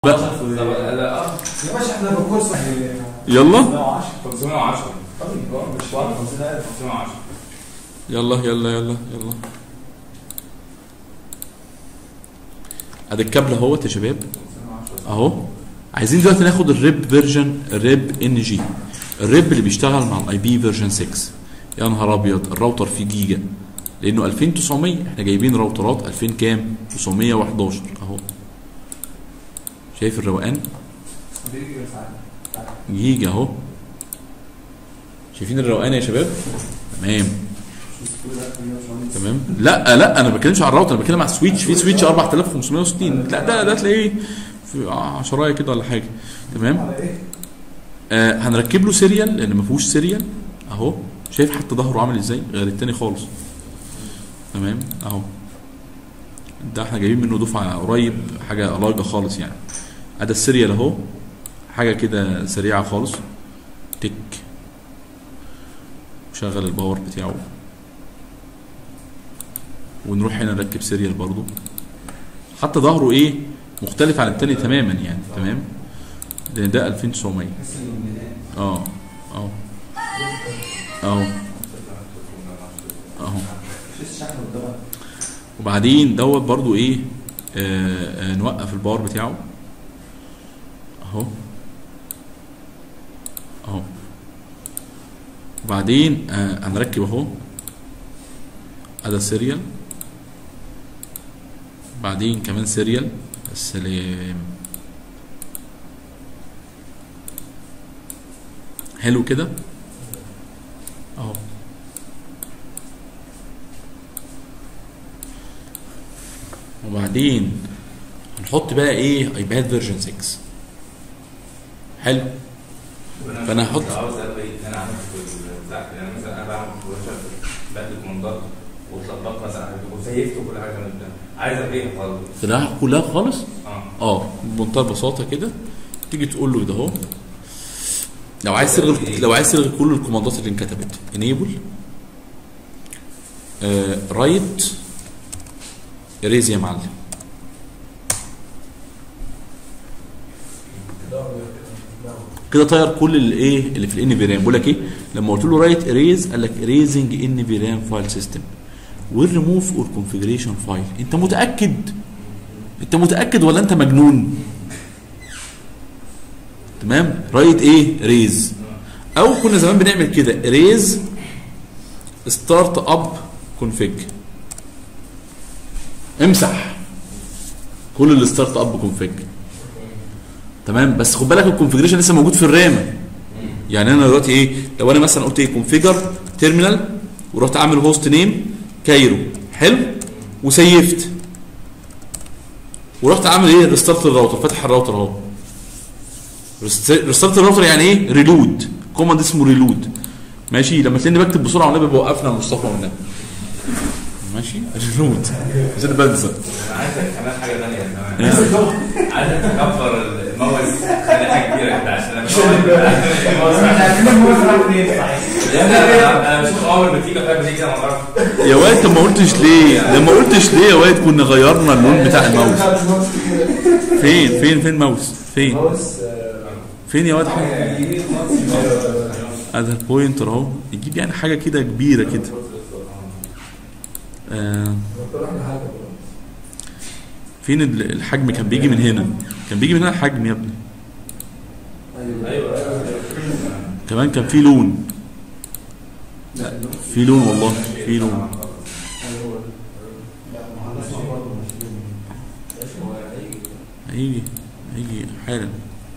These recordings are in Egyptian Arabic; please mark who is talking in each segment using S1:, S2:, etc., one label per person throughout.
S1: بقى
S2: لا اه
S3: يا باشا احنا بالكورس
S1: يلا
S2: 510
S3: طيب مش 50000
S2: 510
S1: يلا يلا يلا يلا ادي الكابل اهوت يا شباب
S2: 510
S1: اهو عايزين دلوقتي ناخد الريب فيرجن الريب ان جي الريب اللي بيشتغل مع الاي بي فيرجن 6 يا نهار ابيض الراوتر فيه جيجا لانه 2900 احنا جايبين راوترات 2000 كام 911 اهو شايف الروقان جيجا اهو شايفين الروقان يا شباب تمام تمام لا لا انا ما بتكلمش على الراوتر انا بتكلم على السويتش في سويتش 4560 لا ده ده تلاقيه في عشرايه كده ولا حاجه تمام
S3: على ايه؟
S1: آه هنركب له سيريال لان ما فيهوش سيريال اهو شايف حتى ظهره عامل ازاي غير التاني خالص تمام اهو ده احنا جايبين منه دفعه قريب حاجه لاجه خالص يعني ادي السيريال اهو حاجه كده سريعه خالص تك شغل الباور بتاعه ونروح هنا نركب سيريال برضو حتى ظهره ايه مختلف عن التاني تماما يعني تمام لان ده 2900 اه اه اهو اهو وبعدين دوت برضو ايه آه آه نوقف الباور بتاعه اهو اهو وبعدين آه هنركب اهو هذا سيريال بعدين كمان سيريال السلام حلو كده اهو وبعدين هنحط بقى ايه ايباد فيرجن 6 حلو فأنا هحط-
S2: عاوز ابقى ايه انا عملت في بتاع يعني مثلا انا بعمل في ورشه بدي كوماندات وطبقت مثلا حاجه وسيفت وكل حاجه من ده عايز ابقى خالص
S1: تلاقيها كلها خالص
S2: اه
S1: اه بمنتهى البساطه كده تيجي تقول له كده اهو لو عايز تلغي لو عايز تلغي كل الكوماندات اللي انكتبت انيبل رايت اريز يا معلم كده طير كل الايه اللي في الان في رام بقول لك ايه لما قلت له رايت اريز قال لك اريزنج ان في رام فايل سيستم والريموف اور كونفيجريشن فايل انت متاكد انت متاكد ولا انت مجنون تمام رايت ايه ريز او كنا زمان بنعمل كده ريز ستارت اب كونفيج امسح كل الستارت اب كونفيج تمام بس خد بالك الكونفيجريشن لسه موجود في الرام يعني انا دلوقتي ايه لو انا مثلا قلت ايه كونفيجر تيرمينال ورحت عامل هوست نيم كايرو حلو وسيفت ورحت عامل ايه ريستارت الراوتر فاتح الراوتر اهو ريستارت الراوتر يعني ايه ريلود كوماند اسمه ريلود ماشي لما تلاقيني بكتب بسرعه والنبي بوقفنا مصطفى والنبي ماشي ريلود عشان بنسى
S2: انا عايزك كمان حاجه ثانيه كمان عايزك تكبر الماوس خلي حاجه كبيره كده عشان انا انا بشوف اول ما تيجي فاهم بتيجي انا بعرف
S1: يا واد طب ما قلتش ليه لما قلتش ليه يا واد كنا غيرنا اللون بتاع الماوس فين فين فين ماوس فين فين يا واد حاجه هذا البوينتر اهو يجيب يعني حاجه كده كبيره كده آه فين ال- الحجم كان بيجي من هنا كان بيجي من هنا الحجم يا ابني
S2: ايوه
S1: كمان كان في لون في لون والله في لون هيجي هيجي حالا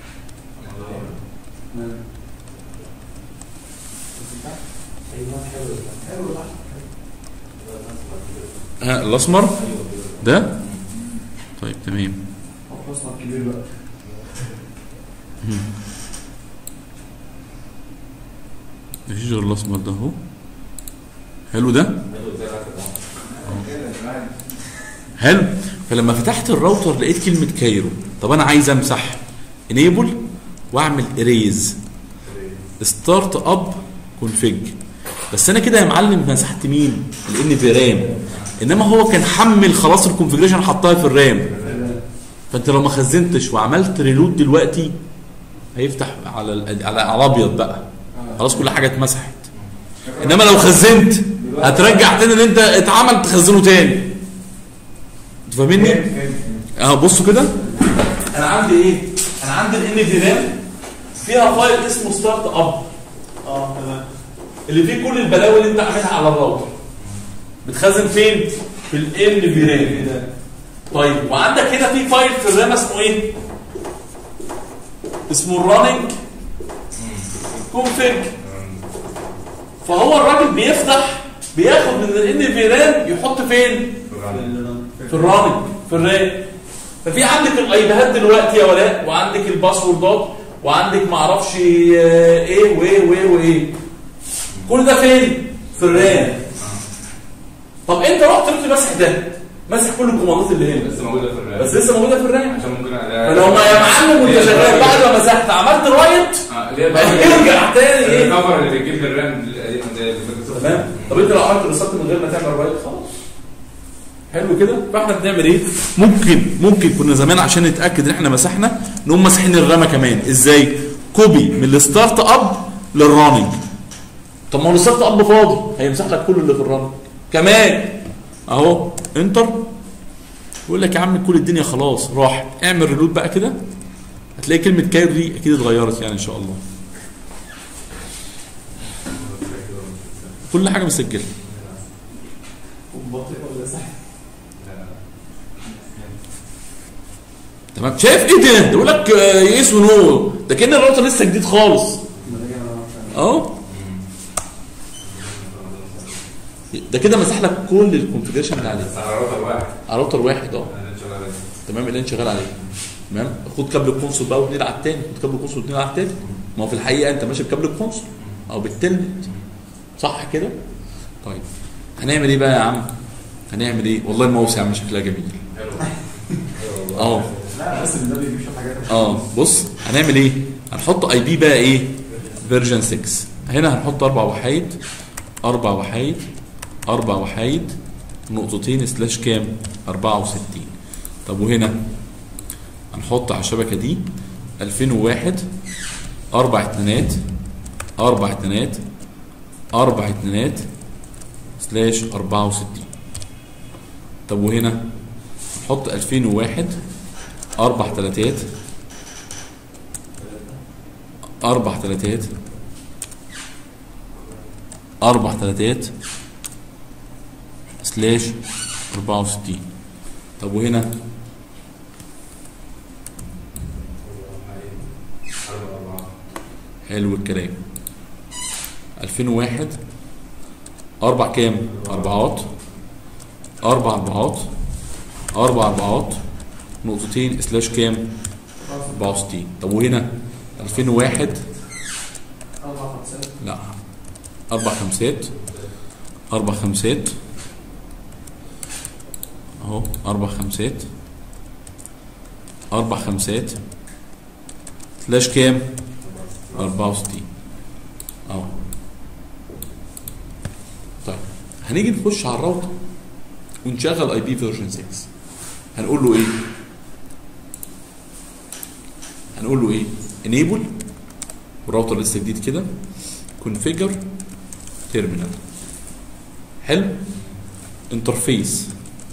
S1: ها الاسمر ده طيب تمام
S3: كبير بقى
S1: مفيش غير الاسمر ده اهو حلو ده حلو فلما فتحت الراوتر لقيت كلمه كايرو طب انا عايز امسح انيبل واعمل اريز ستارت اب كونفيج بس انا كده يا معلم مسحت مين الان في رام انما هو كان حمل خلاص الكونفيجريشن حطها في الرام فانت لو ما خزنتش وعملت ريلود دلوقتي هيفتح على ال- على على الابيض بقى خلاص كل حاجه اتمسحت انما لو خزنت هترجع تاني اللي انت اتعمل تخزنه تاني انت فاهمني؟
S3: فهمت فهمت
S1: اهو بصوا كده انا عندي ايه؟ انا عندي الان في رام فيها فايل اسمه ستارت اب اه تمام اللي فيه كل البلاوي اللي انت عاملها على الراوتر بتخزن فين؟ في الان في رام طيب وعندك هنا في فايل في الرام اسمه ايه؟ اسمه الراننج كونفيج فهو الراجل بيفتح بياخد من الان في رام يحط فين؟ في الراننج في الرام ففي عندك الايباد دلوقتي يا ولاء وعندك الباسوردات وعندك معرفش آه، ايه وايه وايه وايه كل ده فين؟ في الرام طب انت رحت قلت ماسح ده ماسح كل الكوماندات اللي هنا
S2: لسه موجوده في الرام
S1: بس لسه موجوده في الرام
S2: عشان ممكن
S1: فلو ما يا معلم وانت شغال بعد ما مسحت عملت رايت ارجع تاني ايه
S2: الكفر اللي بتجيب الرام القديم ده اللي كنت
S1: تمام طب انت لو عملت ريسيت من غير ما تعمل رايت خلاص حلو كده فاحنا بنعمل ايه ممكن ممكن كنا زمان عشان نتاكد ان احنا مسحنا نقوم ماسحين الرامه كمان ازاي كوبي من الستارت اب للراننج طب ما هو الستارت اب فاضي هيمسح لك كل اللي في الراننج كمان اهو انتر يقول لك يا عم كل الدنيا خلاص راح اعمل ريلود بقى كده هتلاقي كلمه كاير دي اكيد اتغيرت يعني ان شاء الله كل حاجه مسجله
S3: بطيء ولا سهل؟
S1: تمام شايف ايه ده؟ ده بيقول لك يس ونو ده كان الراوتر لسه جديد خالص اهو ده كده مسح لك كل الكونفجريشن اللي عليه
S2: بس على راوتر واحد
S1: على راوتر واحد اه
S2: انا ان شاء الله
S1: تمام اللي انت شغال عليه تمام خد كابل الكونسول بقى واتنقل على التاني خد كابل الكونسول واتنقل على التاني ما هو في الحقيقه انت ماشي بكابل الكونسول او بالتلنت صح كده؟ طيب هنعمل ايه بقى يا عم؟ هنعمل ايه؟ والله الماوس يا عم شكلها جميل
S2: حلو
S1: اه
S3: لا بس ده بيجيب شويه حاجات
S1: اه بص هنعمل ايه؟ هنحط اي بي بقى ايه؟ فيرجن 6 هنا هنحط اربع وحايد اربع وحايد اربع وحايد نقطتين سلاش كام؟ 64 طب وهنا هنحط على الشبكه دي 2001 اربع اتنينات اربع اتنينات اربع اتنينات سلاش 64 طب وهنا نحط 2001 اربع تلاتات اربع تلاتات اربع تلاتات سلاش 64 طب وهنا حلو الكلام 2001 اربع كام اربعات اربع اربعات اربع اربعات نقطتين سلاش كام 64 طب وهنا 2001
S3: اربع خمسات
S1: لا اربع خمسات اربع خمسات اهو اربع خمسات اربع خمسات سلاش كام 64 اهو طيب هنيجي نخش على الراوتر ونشغل اي بي فيرجن 6 هنقول له ايه هنقول له ايه enable الراوتر لسه جديد كده configure terminal حلو انترفيس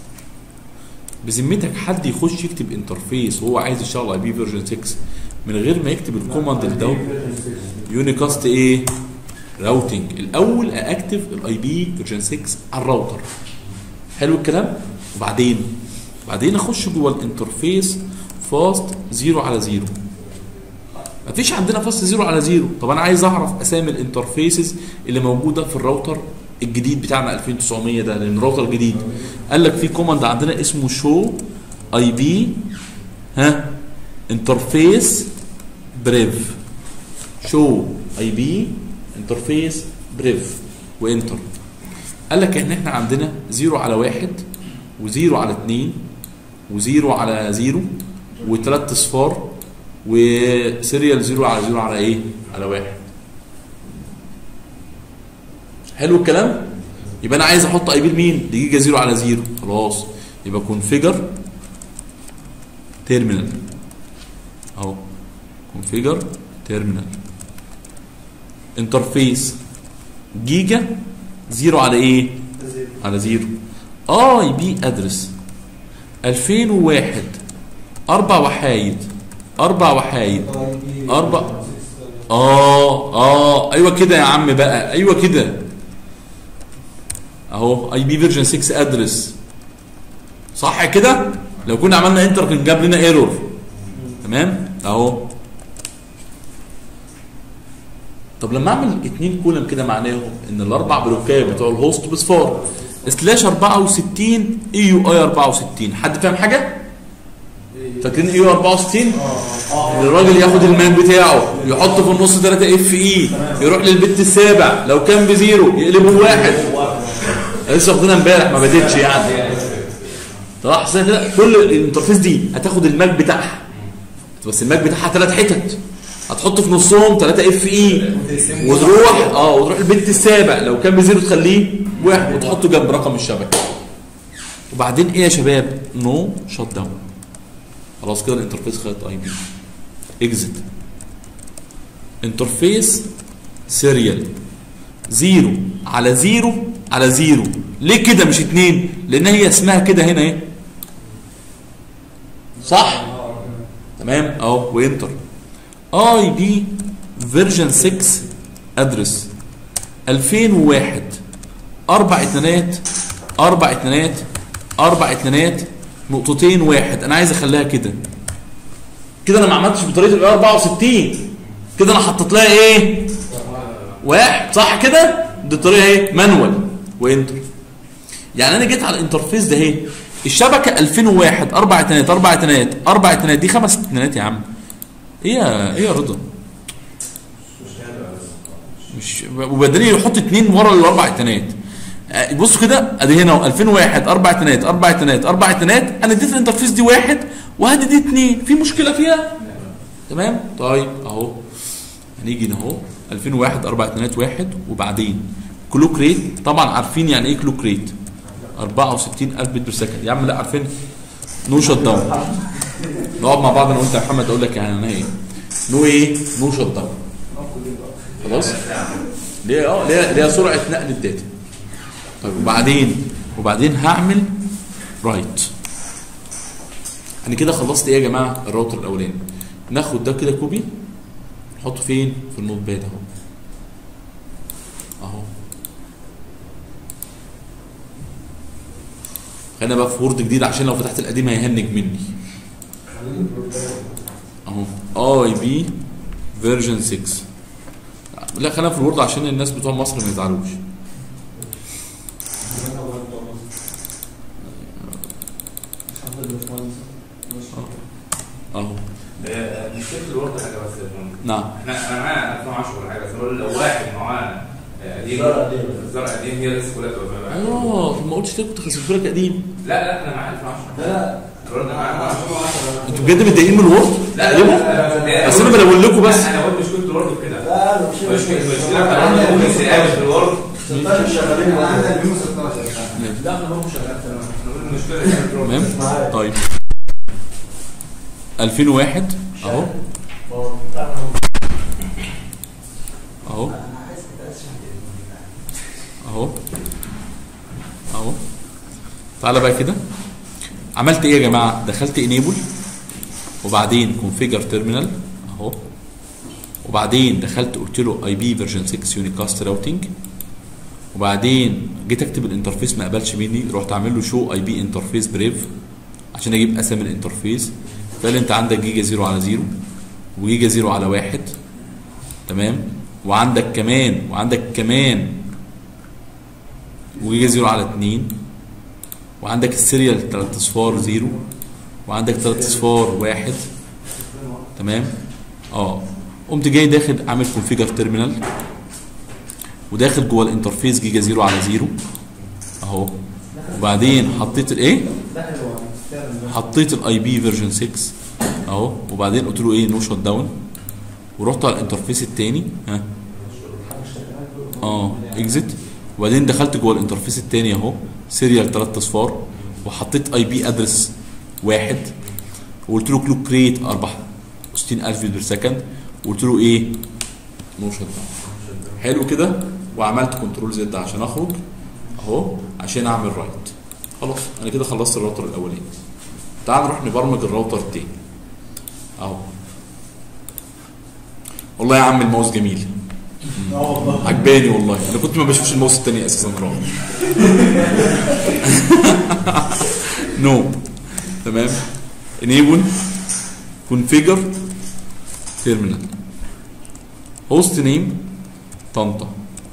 S1: بذمتك حد يخش يكتب انترفيس وهو عايز يشتغل اي بي فيرجن 6 من غير ما يكتب الكوماند ده يونيكاست ايه راوتنج الاول اكتف الاي بي فيرجن 6 على الراوتر حلو الكلام وبعدين بعدين اخش جوه الانترفيس فاست زيرو على زيرو مفيش عندنا فاست زيرو على زيرو طب انا عايز اعرف اسامي الانترفيسز اللي موجوده في الراوتر الجديد بتاعنا 2900 ده لان الراوتر جديد قال لك في كوماند عندنا اسمه شو اي بي ها انترفيس بريف شو اي بي انترفيس بريف وانتر قال لك ان احنا عندنا زيرو على واحد وزيرو على اتنين وزيرو على زيرو وثلاث اصفار وسيريال زيرو على زيرو على ايه؟ على واحد. حلو الكلام؟ يبقى انا عايز احط اي بي لمين؟ لجيجا زيرو على زيرو خلاص يبقى كونفيجر تيرمينال اهو كونفيجر تيرمينال انترفيس جيجا زيرو على ايه على زيرو اي بي ادرس 2001 اربع وحايد اربع وحايد أربع. اه اه ايوه كده يا عم بقى ايوه كده اهو اي بي فيرجن 6 ادرس صح كده لو كنا عملنا انتر كان جاب لنا ايرور تمام اهو طب لما اعمل اتنين كولم كده معناهم ان الاربع بلوكات بتوع الهوست بصفار سلاش 64 اي يو اي 64 حد فاهم حاجه؟ فاكرين اي يو 64 الراجل ياخد الماك بتاعه يحطه في النص 3 اف اي يروح للبت السابع لو كان بزيرو يقلبه بواحد لسه واخدينها امبارح ما بدتش يعني صح زي كده كل الانترفيس دي هتاخد الماك بتاعها بس الماك بتاعها ثلاث حتت هتحط في نصهم 3 اف اي وتروح اه وتروح البت السابع لو كان بزيرو تخليه واحد وتحطه جنب رقم الشبكه وبعدين ايه يا شباب نو شت داون خلاص كده الانترفيس خدت اي بي اكزت انترفيس سيريال زيرو على زيرو على زيرو ليه كده مش اتنين لان هي اسمها كده هنا ايه صح تمام اهو وانتر اي بي فيرجن 6 ادرس 2001 اربع اتنينات اربع اتنينات اربع اتنينات نقطتين واحد انا عايز اخليها كده كده انا ما عملتش بطريقه ال 64 كده انا حطيت لها ايه واحد صح كده دي الطريقه ايه مانوال وانتر يعني انا جيت على الانترفيس ده اهي الشبكه 2001 اربع اتنينات اربع اتنينات اربع اتنينات دي خمس اتنينات يا عم ايه يا ايه يا رضا مش وبعدين يحط اتنين ورا الاربع اتنينات آه، بصوا كده ادي هنا 2001 اربع اتنينات اربع اتنينات اربع اتنينات انا اديت الانترفيس دي واحد وهدي دي اتنين في مشكله فيها تمام طيب اهو هنيجي هنا اهو 2001 اربع اتنينات واحد وبعدين كلوك ريت طبعا عارفين يعني ايه كلوك ريت 64000 بت بير سكند يا عم لا عارفين نو شت داون نقعد مع بعض انا وانت يا محمد اقول لك يعني ايه نو ايه نو شت داون خلاص ليه اه ليه ليه سرعه نقل الداتا طيب وبعدين وبعدين هعمل رايت انا كده خلصت ايه يا جماعه الراوتر الاولاني ناخد ده كده كوبي نحطه فين في النوت باد اهو اهو خلينا بقى في وورد جديد عشان لو فتحت القديم هيهنج مني اهو اي بي فيرجن 6 لا خلينا في الوورد عشان الناس بتوع مصر ما يزعلوش اهو
S2: آه، مشكله الورد حاجه بس يا فندم.
S1: نعم
S2: احنا انا معايا 2010 ولا حاجه بس بقول لو واحد معاه آه، قديم
S3: زرع قديم.
S2: الزرع قديم هي لسه كلها تبقى معايا.
S1: اه طب ما قلتش ليه كنت خسرت لك قديم
S2: لا لا انا معايا 2010
S3: لا
S2: الورد معايا 2010
S1: انتوا بجد متضايقين من الوورد؟
S2: لا
S1: تقلبوا؟
S2: لا لا
S1: بس انا بلون لكم بس
S2: لا، انا قلت مشكله الورد في كده
S3: لا لا مش
S2: مش المشكله بتاعت الورد بس قابل في الورد
S3: 16 شغالين معانا
S2: لا احنا برضه شغال تمام احنا قلنا المشكله كانت في الورد.
S1: تمام
S3: معايا.
S1: طيب 2001 اهو اهو اهو اهو تعالى بقى كده عملت ايه يا جماعه دخلت انيبل وبعدين كونفيجر تيرمينال اهو وبعدين دخلت قلت له اي بي فيرجن 6 يونيكاست راوتنج وبعدين جيت اكتب الانترفيس ما قبلش مني رحت عامل له شو اي بي انترفيس بريف عشان اجيب اسامي الانترفيس فقال لي انت عندك جيجا زيرو على زيرو وجيجا زيرو على واحد تمام وعندك كمان وعندك كمان وجيجا زيرو على اتنين وعندك السيريال تلات اصفار زيرو وعندك تلات اصفار واحد تمام اه قمت جاي داخل عامل كونفيجر تيرمينال وداخل جوه الانترفيس جيجا زيرو على زيرو اهو وبعدين حطيت الايه حطيت الاي بي فيرجن 6 اهو وبعدين قلت له ايه نو شت داون ورحت على الانترفيس التاني ها اه اكزit وبعدين دخلت جوه الانترفيس التاني اهو سيريال 3 اصفار وحطيت اي بي ادرس واحد وقلت له كلوك ريت 64000 بيت بير سكند وقلت له ايه نو شت داون حلو كده وعملت كنترول زد عشان اخرج اهو عشان اعمل رايت خلاص انا كده خلصت الراوتر الاولاني تعال نروح نبرمج الراوتر التاني اهو والله يا عم الماوس جميل
S3: اه والله
S1: عجباني والله انا كنت ما بشوفش الماوس التاني اساسا راح نو تمام انيبل كونفيجر تيرمينال هوست نيم طنطا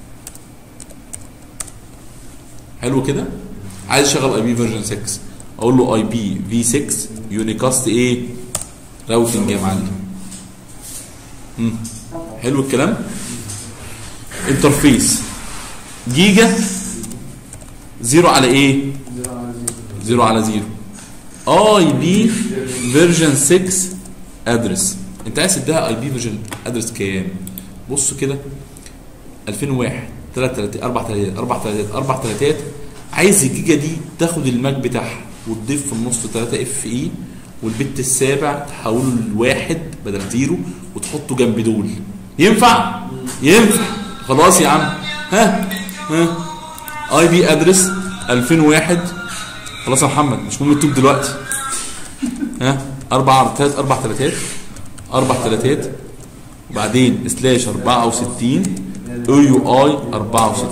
S1: حلو كده عايز اشغل اي بي فيرجن 6 اقول له اي بي في 6 يونيكاست ايه راوتنج يا معلم مم. حلو الكلام انترفيس جيجا زيرو على ايه زيرو على زيرو اي بي فيرجن 6 ادرس انت عايز تديها اي بي فيرجن ادرس كام بص كده 2001 3 3 4 3 4 3 4 3 عايز الجيجا دي تاخد الماك بتاعها وتضيف في النص 3 اف اي والبت السابع تحوله لواحد بدل زيرو وتحطه جنب دول ينفع؟ ينفع خلاص يا عم ها ها اي بي ادرس 2001 خلاص يا محمد مش مهم التوب دلوقتي ها اربع تلات اربع تلاتات اربع تلاتات وبعدين سلاش 64 او يو اي 64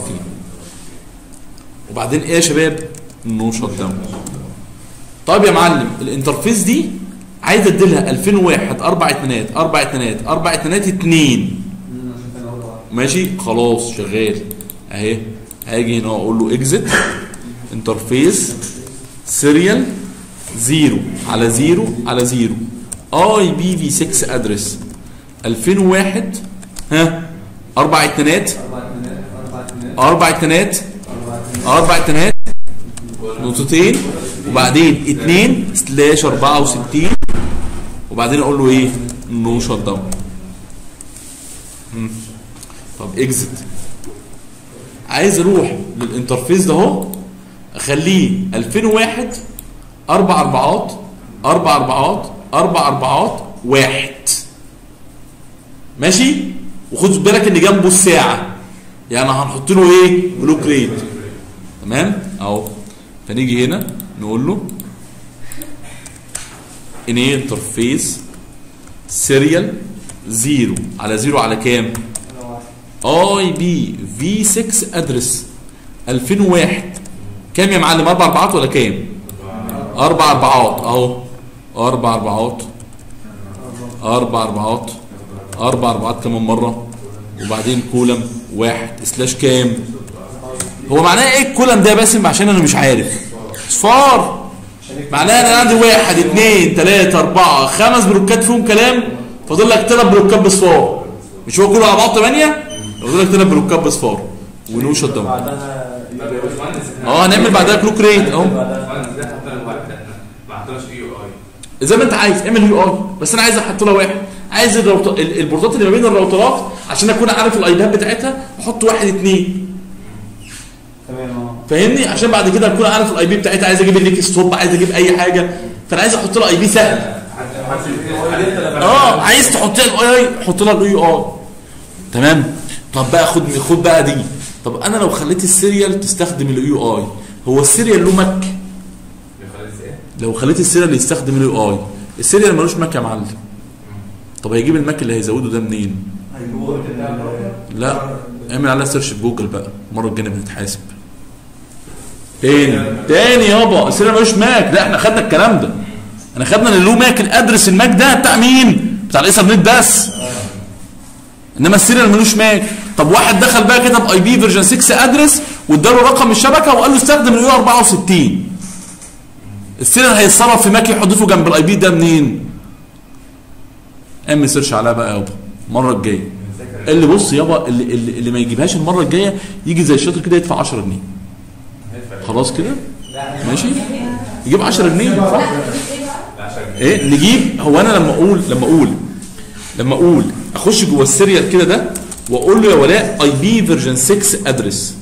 S1: وبعدين ايه يا شباب نو شوت داون طيب يا معلم الانترفيس دي عايز اديلها 2001 اربع اتنينات اربع اتنينات اربع اتنينات اتنين ماشي خلاص شغال اهي هاجي هنا اقول له اكزit انترفيس سيريال زيرو على زيرو على زيرو اي بي في 6 ادرس 2001 ها اربع اتنينات اربع اتنينات اربع اتنينات نقطتين وبعدين اتنين سلاش 64 وبعدين اقول له ايه نو شوت داون طب اكزت عايز اروح للانترفيس ده اهو اخليه 2001 اربع اربعات اربع اربعات اربع اربعات واحد ماشي وخد بالك ان جنبه الساعه يعني هنحط له ايه بلوك ريت تمام اهو فنيجي هنا نقول له ان ايه انترفيس سيريال زيرو على زيرو على كام اي بي في 6 ادرس 2001 كام يا معلم اربع اربعات ولا كام اربع اربعات اهو اربع اربعات اربع اربعات اربع اربعات كمان مره وبعدين كولم واحد سلاش كام هو معناه ايه الكولم ده يا باسم عشان انا مش عارف صفار معناه ان انا عندي واحد اثنين ثلاثة أربعة خمس بلوكات فيهم كلام فاضل لك ثلاث بلوكات بصفار مش هو كله على بعض ثمانية فاضل لك ثلاث بلوكات بصفار ونو شت داون
S3: بعدها
S2: طب يا باشمهندس إحنا-
S1: اه هنعمل بعدها كلوك ريت اهو
S2: باشمهندس ده حتى الواحد احنا ما حطيناش اي اي
S1: زي ما انت عايز اعمل يو اي بس انا عايز احط لها واحد عايز الروت... ال- البوردات اللي ما بين الراوترات عشان اكون عارف الايباد بتاعتها احط واحد اثنين
S3: تمام اه
S1: فاهمني عشان بعد كده اكون عارف الاي بي بتاعتها عايز اجيب الليك ستوب عايز اجيب اي حاجه فانا عايز احط لها اي بي سهل اه عايز تحط لها الاي اي حط لها الاي اي تمام طب بقى خد خد بقى دي طب انا لو خليت السيريال تستخدم الاي اي هو السيريال له مك لو خليت السيريال يستخدم الاي اي السيريال ملوش مك يا معلم طب هيجيب المك اللي هيزوده ده منين
S3: هيجيبوه
S1: لا اعمل عليها سيرش في جوجل بقى المره الجايه بنتحاسب تاني تاني يابا السيريال ملوش ماك لا احنا خدنا الكلام ده انا خدنا اللي له ماك الادرس الماك ده بتاع مين بتاع الايثرنت بس انما السيريال ملوش ماك طب واحد دخل بقى كتب اي بي فيرجن 6 ادرس واداله رقم الشبكه وقال له استخدم الاي 64 السيريال هيتصرف في ماك يحذفه جنب الاي بي ده منين اعمل سيرش عليها بقى يابا المره الجايه اللي بص يابا اللي, اللي, اللي ما يجيبهاش المره الجايه يجي زي الشاطر كده يدفع 10 جنيه خلاص كده ماشي يجيب 10 جنيه صح ايه نجيب هو انا لما اقول لما اقول لما اقول اخش جوه السيريال كده ده واقول له يا ولاء اي بي فيرجن 6 ادرس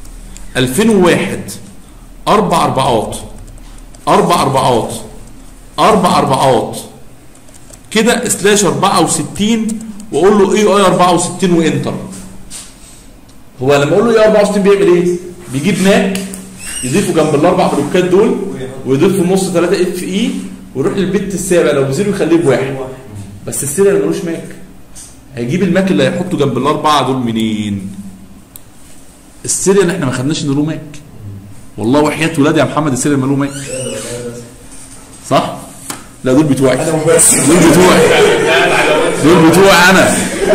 S1: 2001 اربع اربعات اربع اربعات اربع اربعات كده سلاش 64 واقول له اي اي 64 وانتر هو لما اقول له اي 64 بيعمل ايه؟ بيجيب ماك يضيفه جنب الاربع بلوكات دول ويضيف في النص 3 اف اي ويروح للبت السابع لو بزيرو يخليه بواحد بس السيريال ملوش ماك هيجيب الماك اللي هيحطه جنب الاربعه دول منين؟ السيريال احنا ما خدناش ان له ماك والله وحياه ولادي يا محمد السيريال ماله ماك صح؟ لا دول بتوعي
S3: انا وبس
S1: دول بتوعي دول بتوعي انا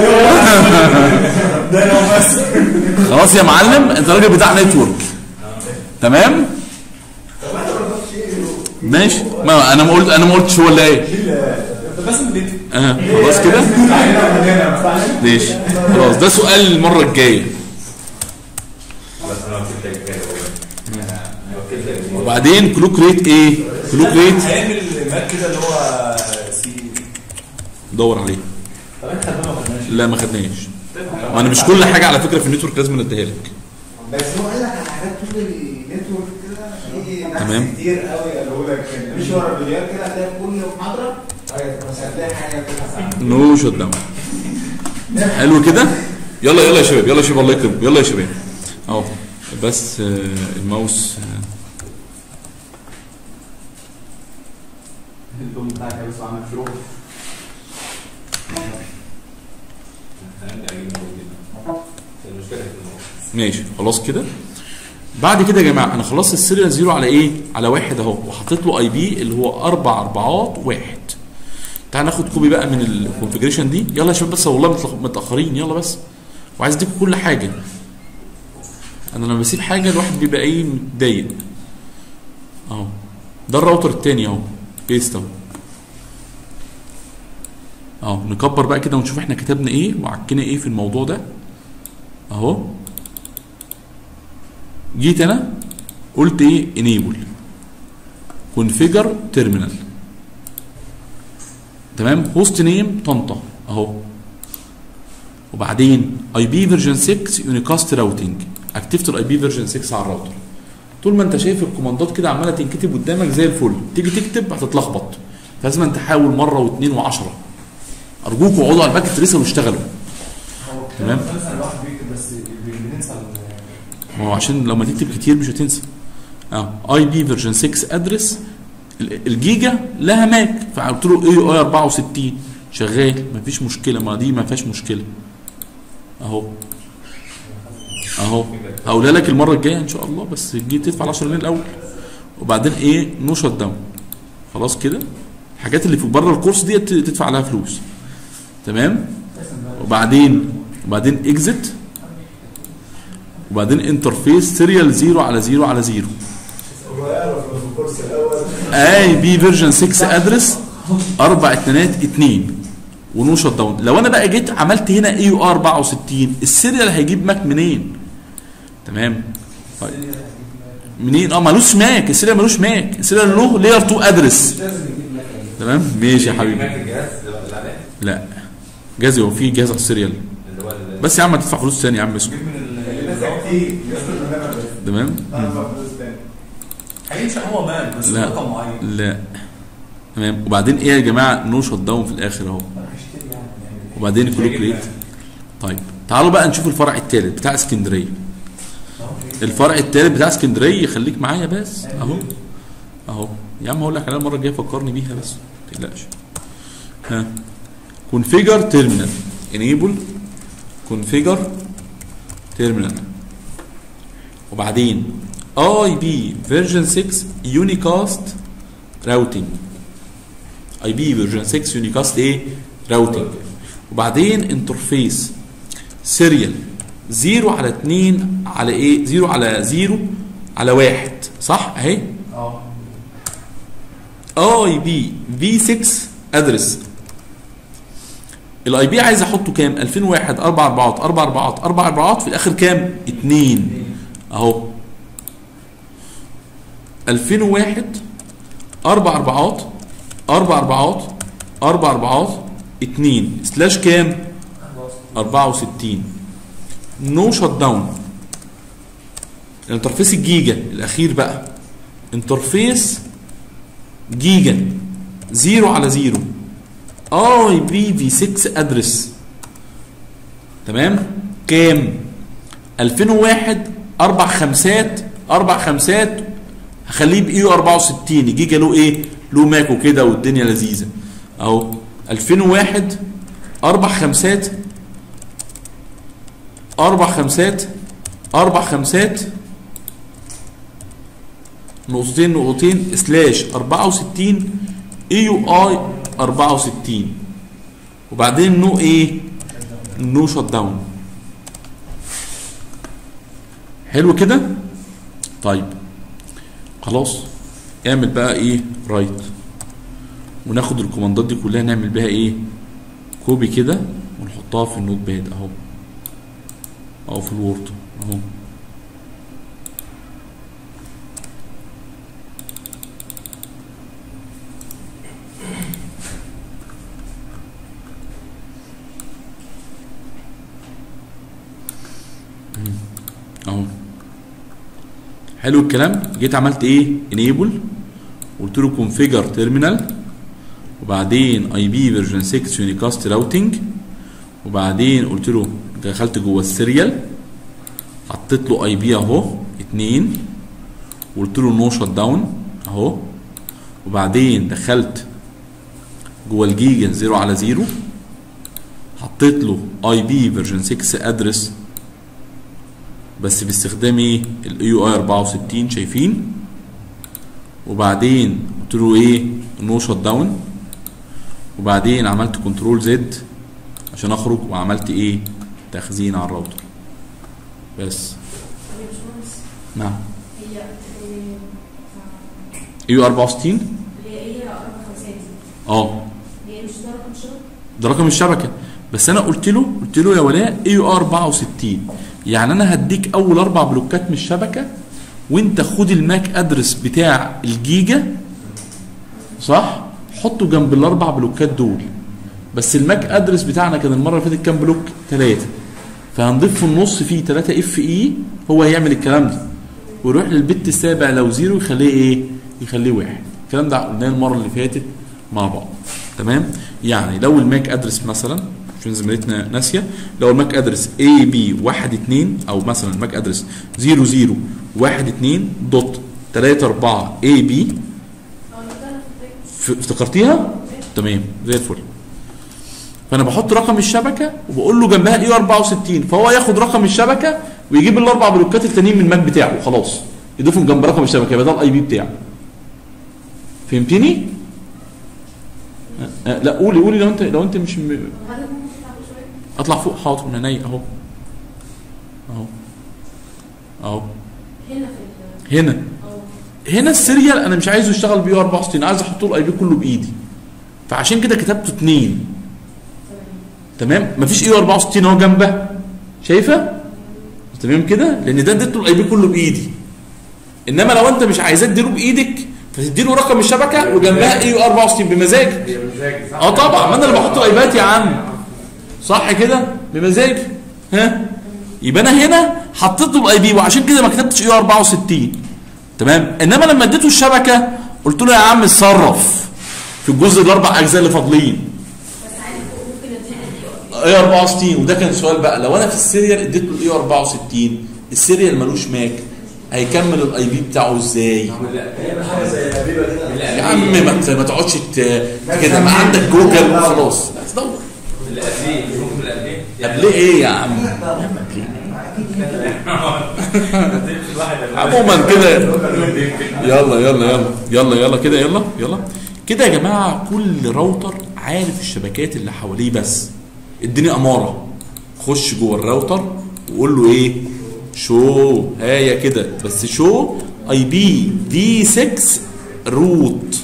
S3: ده انا وبس
S1: خلاص يا معلم انت راجل بتاع نتورك تمام
S3: طب انت ما رضيتش ايه
S1: ماشي ما انا ما قلت انا ما قلتش هو اللي ايه
S3: انت بس من بيتك
S1: اه خلاص كده
S3: تعالى من هنا
S1: ماشي خلاص ده سؤال المره الجايه
S2: بس انا وكلت لك كده انا وكلت لك
S1: وبعدين كلوك ريت ايه كلوك ريت
S3: هيعمل ماك كده اللي هو سي
S1: دور عليه
S3: طب انت خدنا ما خدناش
S1: لا ما خدناش ما انا مش كل حاجه على فكره في النتورك لازم اديها لك
S4: بس هو قال لك على حاجات طول النتورك كده في ناس
S1: تمام.
S4: كتير قوي قالوا لك مش ورا الفيديوهات كده هتلاقي في كل محاضره بس هتلاقي حاجه كده صعبه
S1: نو شوت داون حلو كده يلا يلا يا شباب يلا يا شباب الله يكرمكم يلا يا شباب اهو بس آه، الماوس آه،
S3: اللون بتاعك بس عامل فروق
S2: عندي عجيب موجود جدا المشكله في الموضوع
S1: ماشي خلاص كده بعد كده يا جماعه انا خلصت السيريال زيرو على ايه؟ على واحد اهو وحطيت له اي بي اللي هو اربع اربعات واحد. تعال ناخد كوبي بقى من الكونفجريشن دي يلا يا شباب بس والله متلخ- متاخرين يلا بس وعايز اديكم كل حاجه. انا لما بسيب حاجه الواحد بيبقى ايه متضايق. اهو ده الراوتر التاني اهو بيست اهو. اهو نكبر بقى كده ونشوف احنا كتبنا ايه وعكينا ايه في الموضوع ده. اهو جيت انا قلت ايه انيبل كونفيجر تيرمينال تمام هوست نيم طنطا اهو وبعدين اي بي فيرجن 6 يونيكاست راوتنج اكتفت الاي بي فيرجن 6 على الراوتر طول ما انت شايف الكوماندات كده عماله تنكتب قدامك زي الفل تيجي تكتب هتتلخبط فلازم انت تحاول مره واثنين وعشرة ارجوكوا اقعدوا على الباك تريسر واشتغلوا
S3: هو
S1: تمام.
S3: مثلا الواحد بيكتب بس بننسى ال-
S1: ما هو عشان لما تكتب كتير مش هتنسى اه اي بي فيرجن 6 ادرس الجيجا لها ماك فقلت له اي اي 64 شغال مفيش مشكله ما دي ما فيهاش مشكله اهو اهو هقولها لك المره الجايه ان شاء الله بس تجي تدفع 10 جنيه الاول وبعدين ايه نو شت داون خلاص كده الحاجات اللي في بره الكورس دي تدفع عليها فلوس تمام وبعدين وبعدين اكزit وبعدين انترفيس سيريال 0 على 0 على 0
S3: هو يعرف في الكورس الاول
S1: اي بي فيرجن 6 ادرس اربع اتنينات اتنين ونو شت داون لو انا بقى جيت عملت هنا اي يو ار 64 السيريال هيجيب ماك منين؟ تمام طيب منين؟ اه ملوش ماك السيريال ملوش ماك السيريال له لاير 2 ادرس تمام ماشي يا حبيبي
S2: ماك الجهاز اللي عليه
S1: لا جهاز هو في جهاز على السيريال
S2: اللي هو ال-
S1: بس يا عم هتدفع فلوس ثانيه يا عم اسكت
S3: جيب من ال-
S4: الناس كتير يصرف من هنا بس
S1: تمام
S4: انا فلوس تاني
S3: هينشأ هو مال بس
S1: لا.
S3: رقم معين
S1: لا تمام وبعدين ايه يا جماعه نو شت داون في الاخر اهو
S3: هشتري يعني يعني
S1: وبعدين كلوك ريت طيب تعالوا بقى نشوف الفرع الثالث بتاع اسكندريه الفرع الثالث بتاع اسكندريه خليك معايا بس اهو اهو يا عم هقول لك عليها المره الجايه فكرني بيها بس ما تقلقش ها كونفيجر تيرمينال انيبل كونفيجر تيرمينال وبعدين اي بي فيرجن 6 يونيكاست راوتنج اي بي فيرجن 6 يونيكاست ايه راوتنج وبعدين انترفيس سيريال 0 على 2 على ايه 0 على 0 على 1 صح اهي
S3: اه
S1: اي بي في 6 ادرس الاي بي عايز احطه كام 2001 4 اربعات 4 اربعات 4 اربعات في الاخر كام 2 اهو 2001 4 اربعات 4 اربعات 4 اربعات 2 سلاش كام 64 نو شت داون الانترفيس الجيجا الاخير بقى انترفيس جيجا 0 على 0 اي بي في 6 ادرس تمام كام 2001 اربع خمسات اربع خمسات هخليه بايو 64 الجيجا له ايه له ماكو كده والدنيا لذيذه اهو 2001 اربع خمسات اربع خمسات اربع خمسات نقطتين نقطتين سلاش 64 اي يو اي 64 وبعدين نو ايه نو شت داون حلو كده طيب خلاص اعمل بقى ايه رايت وناخد الكوماندات دي كلها نعمل بيها ايه كوبي كده ونحطها في النوت باد اهو او في الوورد اهو اهو حلو الكلام جيت عملت ايه انيبل قلت له كونفيجر تيرمينال وبعدين اي بي فيرجن 6 يونيكاست راوتنج وبعدين قلت له دخلت جوه السيريال حطيت له اي بي اهو 2 وقلت له نو شت داون اهو وبعدين دخلت جوه الجيجا 0 على 0 حطيت له اي بي فيرجن 6 ادرس بس باستخدام ايه الاي يو اي 64 شايفين وبعدين قلت له ايه نو شت داون وبعدين عملت كنترول زد عشان اخرج وعملت ايه تخزين على الراوتر بس
S5: طب يا باشمهندس
S1: نعم
S5: هي إيه،
S1: اي يو 64
S5: اللي هي ايه اربع خمسات دي
S1: اه
S5: هي مش ده رقم شغل
S1: ده رقم الشبكه بس انا قلت له قلت له يا ولاء اي يو 64 يعني انا هديك اول اربع بلوكات من الشبكه وانت خد الماك ادرس بتاع الجيجا صح حطه جنب الاربع بلوكات دول بس الماك ادرس بتاعنا كان المره اللي فاتت كام بلوك ثلاثه فهنضيف في النص فيه 3 اف اي هو هيعمل الكلام ده ويروح للبت السابع لو زيرو يخليه ايه يخليه واحد الكلام ده قلناه المره اللي فاتت مع بعض تمام يعني لو الماك ادرس مثلا عشان زميلتنا ناسيه لو الماك ادرس اي بي 1 2 او مثلا الماك ادرس 0 0 1 2 دوت 3 4 اي بي
S5: اه ده انا فاكر.
S1: افتكرتيها تمام زي الفل فانا بحط رقم الشبكه وبقول له جنبها اي 64 فهو ياخد رقم الشبكه ويجيب الاربع بلوكات التانيين من الماك بتاعه وخلاص يضيفهم جنب رقم الشبكه يبقى ده الاي بي بتاعه فهمتني؟ أه أه لا قولي قولي لو انت لو انت مش م...
S5: هل ممكن تلعب شويه؟
S1: اطلع فوق حاضر من عينيا اهو اهو اهو
S5: هنا في ال
S1: هنا
S5: اه
S1: هنا السيريال انا مش عايزه يشتغل بي 64 عايز احط له الاي بي كله بايدي فعشان كده كتبته اتنين
S5: تمام
S1: تمام مفيش اي 64 اهو جنبه شايفه تمام كده لان ده اديته الاي بي كله بايدي انما لو انت مش عايزاه تديله بايدك فتديله رقم الشبكه وجنبها اي 64 بمزاج
S2: هي مزاجي صح؟
S1: اه طبعا ما انا اللي بحط الايبات يا عم صح كده بمزاج ها يبقى انا هنا حطيت له الاي بي وعشان كده ما كتبتش اي 64 تمام انما لما اديته الشبكه قلت له يا عم اتصرف في الجزء الاربع اجزاء اللي فاضلين
S5: بس عادي فوق ممكن اديله دي
S1: اي 64 وده كان سؤال بقى لو انا في السيريال اديت له الاي 64 السيريال ملوش ماك هيكمل الاي بي بتاعه ازاي
S3: هي حاجه زي حبيبه كده
S1: يا عم ما ت- ما تقعدش ت- كده ما عندك جوجل وخلاص لا تدور
S2: القبليه ممكن القبليه
S1: طب ليه ايه يا عم عموما كده يلا يلا يلا يلا يلا كده يلا يلا كده يا جماعه كل راوتر عارف الشبكات اللي حواليه بس اديني اماره خش جوه الراوتر وقول له ايه شو هايا كده بس شو اي بي في 6 روت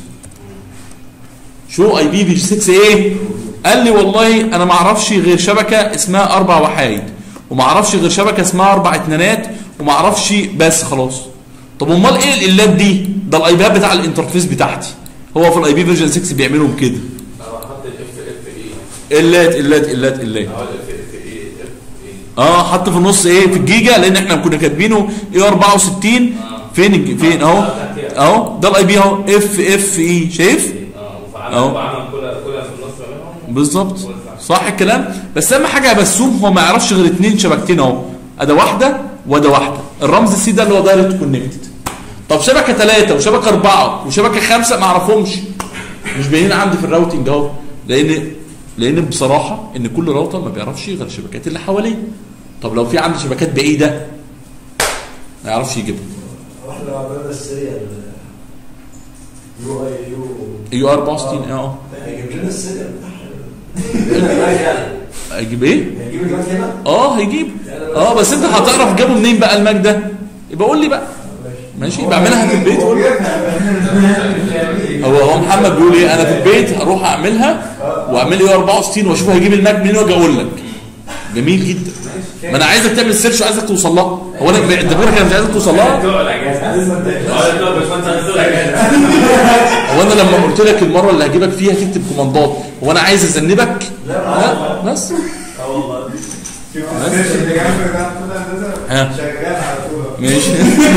S1: شو اي بي في 6 ايه قال لي والله انا ما اعرفش غير شبكه اسمها اربع وحايد وما اعرفش غير شبكه اسمها اربع اتنينات وما اعرفش بس خلاص طب امال ايه الالات دي ده الاي بي بتاع الانترفيس بتاعتي هو في الاي بي فيرجن 6 بيعملهم كده
S2: لو حط الاف اف اي
S1: الات الات الات الات
S2: اهو الاف اف اي اف اي
S1: اه حط في النص ايه في الجيجا لان احنا كنا كاتبينه ايه 64 فين الج- فين اهو اهو ده الاي بي اهو اف اف اي شايف
S2: اه وفعلت
S1: أهو.
S2: وعمل كل كل في النص ما بينهم
S1: بالظبط
S2: ووزع.
S1: صح الكلام بس اهم حاجه يا بسوم هو ما يعرفش غير اتنين شبكتين اهو اداه واحده وده واحده الرمز سي ده اللي هو دايركت كونكتد طب شبكه ثلاثه وشبكه اربعه وشبكه خمسه ما اعرفهمش مش باينين عندي في الراوتنج اهو لان لان بصراحه ان كل راوتر ما بيعرفش غير الشبكات اللي حواليه طب لو في عندي شبكات بعيده ما يعرفش يجيبها
S3: واحنا عملنا السيريال يو اي يو
S1: يو 64 اه
S3: هيجيب لنا السيريال بتاعها
S1: اجيب ايه؟
S3: هيجيب الوقت هنا
S1: اه هيجيب اه بس انت هتعرف جابه منين بقى الماك ده يبقى قول لي بقى ماشي بعملها في البيت قول لي. هو هو محمد بيقول ايه انا في البيت هروح اعملها واعمل ايه 64 واشوف هيجيب الماك منين واجي اقول لك جميل جدا ما انا عايزك تعمل سيرش وعايزك توصل لها هو انا انت فاكر انا مش عايزك توصل لها
S2: بتوع الاجازه اه بتوع الباشمهندس بتوع الاجازه
S1: هو انا لما قلت لك المره اللي هجيبك فيها تكتب كوماندات هو انا عايز اذنبك لا بس
S3: اه والله
S4: اللي جنبك ده محمود هندسه
S1: ها.
S4: شغال على طول
S1: ماشي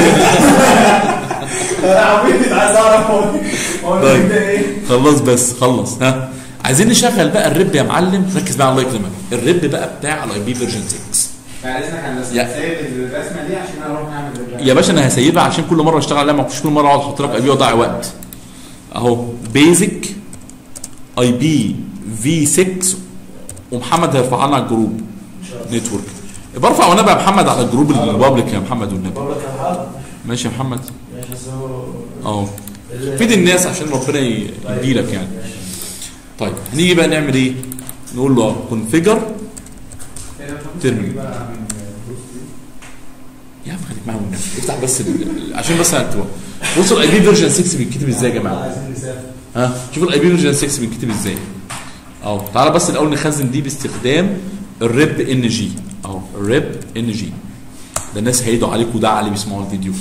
S4: انا عبيط عايز اعرف هو هو
S1: طيب.
S4: ده ايه
S1: خلص بس خلص ها عايزين نشغل بقى الرب يا معلم ركز بقى الله يكرمك الرب بقى بتاع الاي بي فيرجن 6
S4: بعد اذنك هندسه
S1: يا-
S4: سايب الرسمه دي عشان اروح نعمل الرجاله.
S1: يا باشا انا هسيبها عشان كل مره اشتغل عليها ما كنتش كل مره اقعد احط لك اي بي واضيع وقت اهو بيزك اي بي في 6 ومحمد هيرفعها لنا على الجروب نتورك برفع وانا بقى محمد على الجروب البابليك يا محمد والنبي
S3: بقول لك يا حاضر
S1: ماشي يا محمد
S3: ماشي بس هو
S1: اهو فيد الناس عشان ربنا ي- يديلك يعني طيب هنيجي بقى نعمل ايه نقول له كونفيجر ترمي.
S4: بقى من بروس لي.
S1: يا عم خليك معاهم والنبي افتح بس ال... ال- عشان بس هتبقى بصوا الاي بي فيرجن 6 بيتكتب ازاي يا جماعه
S3: عايزين نسافر
S1: ها شوفوا الاي بي فيرجن 6 بيتكتب ازاي اهو تعالى بس الاول نخزن دي باستخدام الريب ان جي اهو الريب ان جي ده الناس هيدوا عليكم ده علي بيسمعوا الفيديو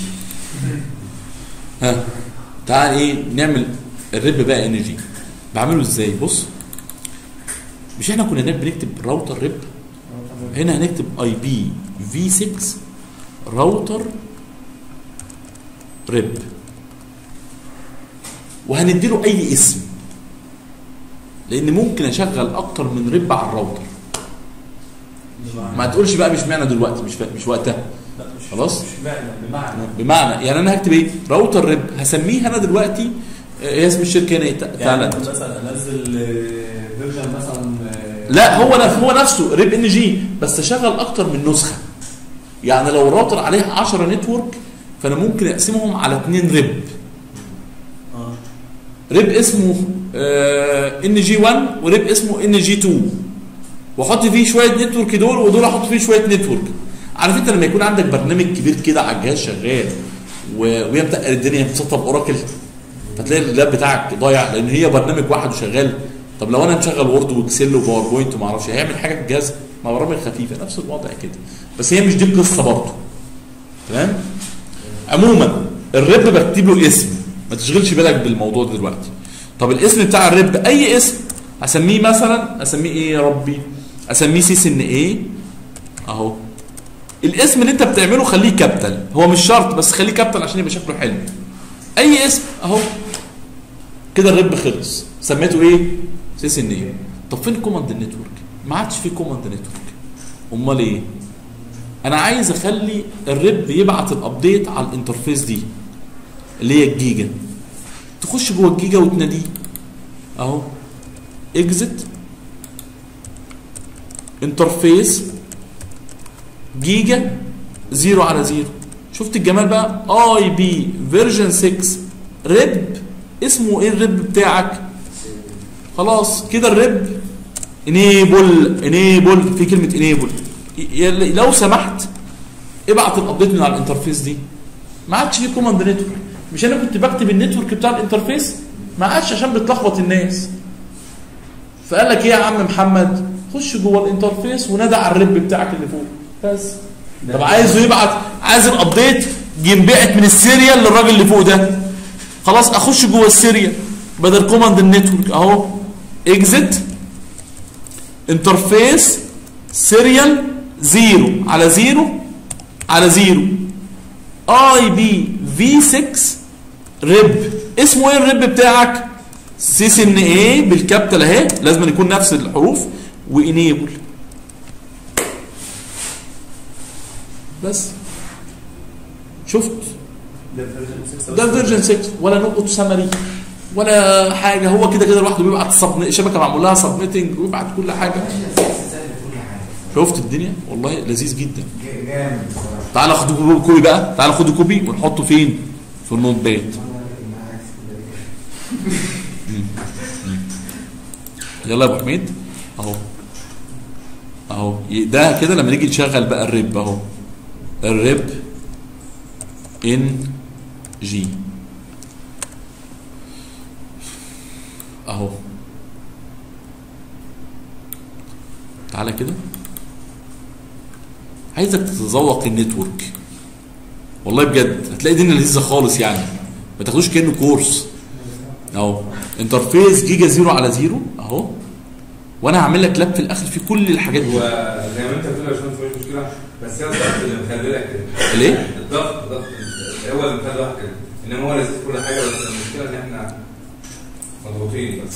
S1: ها تعال ايه نعمل الريب بقى ان جي بعمله ازاي بص مش احنا كنا هناك بنكتب راوتر ريب هنا هنكتب اي بي في 6 راوتر ريب وهنديله اي اسم لان ممكن اشغل اكتر من ريب على الراوتر ما تقولش بقى مش معنى دلوقتي مش مش وقتها
S3: لا مش
S1: خلاص؟
S3: مش معنى بمعنى
S1: بمعنى يعني انا هكتب ايه راوتر ريب هسميه انا دلوقتي آه، هي اسم الشركه هنا إيه؟
S3: يعني
S1: تعالى
S3: ممكن مثلا انزل فيرجن مثلا آه،
S1: لا هو نف- هو نفسه ريب ان جي بس اشغل اكتر من نسخه يعني لو الراوتر عليه 10 نتورك فانا ممكن اقسمهم على اثنين ريب
S3: اه
S1: ريب اسمه ان جي 1 وريب اسمه ان جي 2 واحط فيه شويه نتورك دول ودول احط فيه شويه نتورك عارف انت لما يكون عندك برنامج كبير كده على الجهاز شغال و- ويبدا الدنيا بتسطب اوراكل فتلاقي اللاب بتاعك ضايع لان هي برنامج واحد وشغال طب لو انا مشغل وورد واكسل وباوربوينت وما اعرفش هيعمل حاجه في الجهاز مع برامج خفيفه نفس الوضع كده بس هي مش دي القصه برضه تمام عموما الرب بكتب له اسم ما تشغلش بالك بالموضوع ده دلوقتي طب الاسم بتاع الرب اي اسم اسميه مثلا اسميه ايه يا ربي اسميه سيس ان ايه اهو الاسم اللي انت بتعمله خليه كابيتال هو مش شرط بس خليه كابيتال عشان يبقى شكله حلو اي اسم اهو كده الرب خلص سميته ايه سيس ان ايه طب فين كوماند النتورك ما عادش في كوماند نتورك امال ايه انا عايز اخلي الرب يبعت الابديت على الانترفيس دي اللي هي الجيجا تخش جوه الجيجا وتناديه اهو اكزت انترفيس جيجا زيرو على زيرو شفت الجمال بقى اي بي فيرجن 6 ريب اسمه ايه الريب بتاعك خلاص كده الريب انيبل انيبل في كلمه انيبل لو سمحت ابعت الابديت من على الانترفيس دي ما عادش في كوماند نتورك مش انا كنت بكتب النتورك بتاع الانترفيس ما عادش عشان بتلخبط الناس فقال لك ايه يا عم محمد خش جوه الانترفيس ونادى على الرب بتاعك اللي فوق بس طب عايزه يبعت عايز الابديت ينبعت من السيريال للراجل اللي فوق ده خلاص اخش جوه السيريال بدل كوماند النتورك اهو اكزت انترفيس سيريال زيرو على زيرو على زيرو اي بي في 6 ريب اسمه ايه الريب بتاعك سيس ان ايه بالكابيتال اهي لازم يكون نفس الحروف وانيبل بس شفت ده الفيرجن 6 ولا نقطه سمري ولا حاجه هو كده كده لوحده بيبعت صب شبكه معمول لها سبميتنج ويبعت كل حاجه
S4: سهل كل حاجه
S1: شفت الدنيا والله لذيذ جدا
S4: ج- جامد بصراحه
S1: تعال خد كوبي بقى تعال خد كوبي ونحطه فين في النوت باد يلا يا ابو حميد اهو اهو ي- ده كده لما نيجي نشغل بقى الريب اهو الريب ان جي اهو تعالى كده عايزك تتذوق النتورك والله بجد هتلاقي الدنيا لذيذه خالص يعني ما تاخدوش كانه كورس اهو انترفيس جيجا زيرو على زيرو اهو وانا هعمل لك لاب في الاخر في كل الحاجات دي
S2: وزي ما انت بتقول يا باشمهندس مش مشكله بس هي الضغط اللي مخلي لك كده
S1: ليه؟
S2: الضغط الضغط هو اللي مخلي الواحد كده انما هو لذيذ في كل حاجه بس المشكله ان احنا مضغوطين بس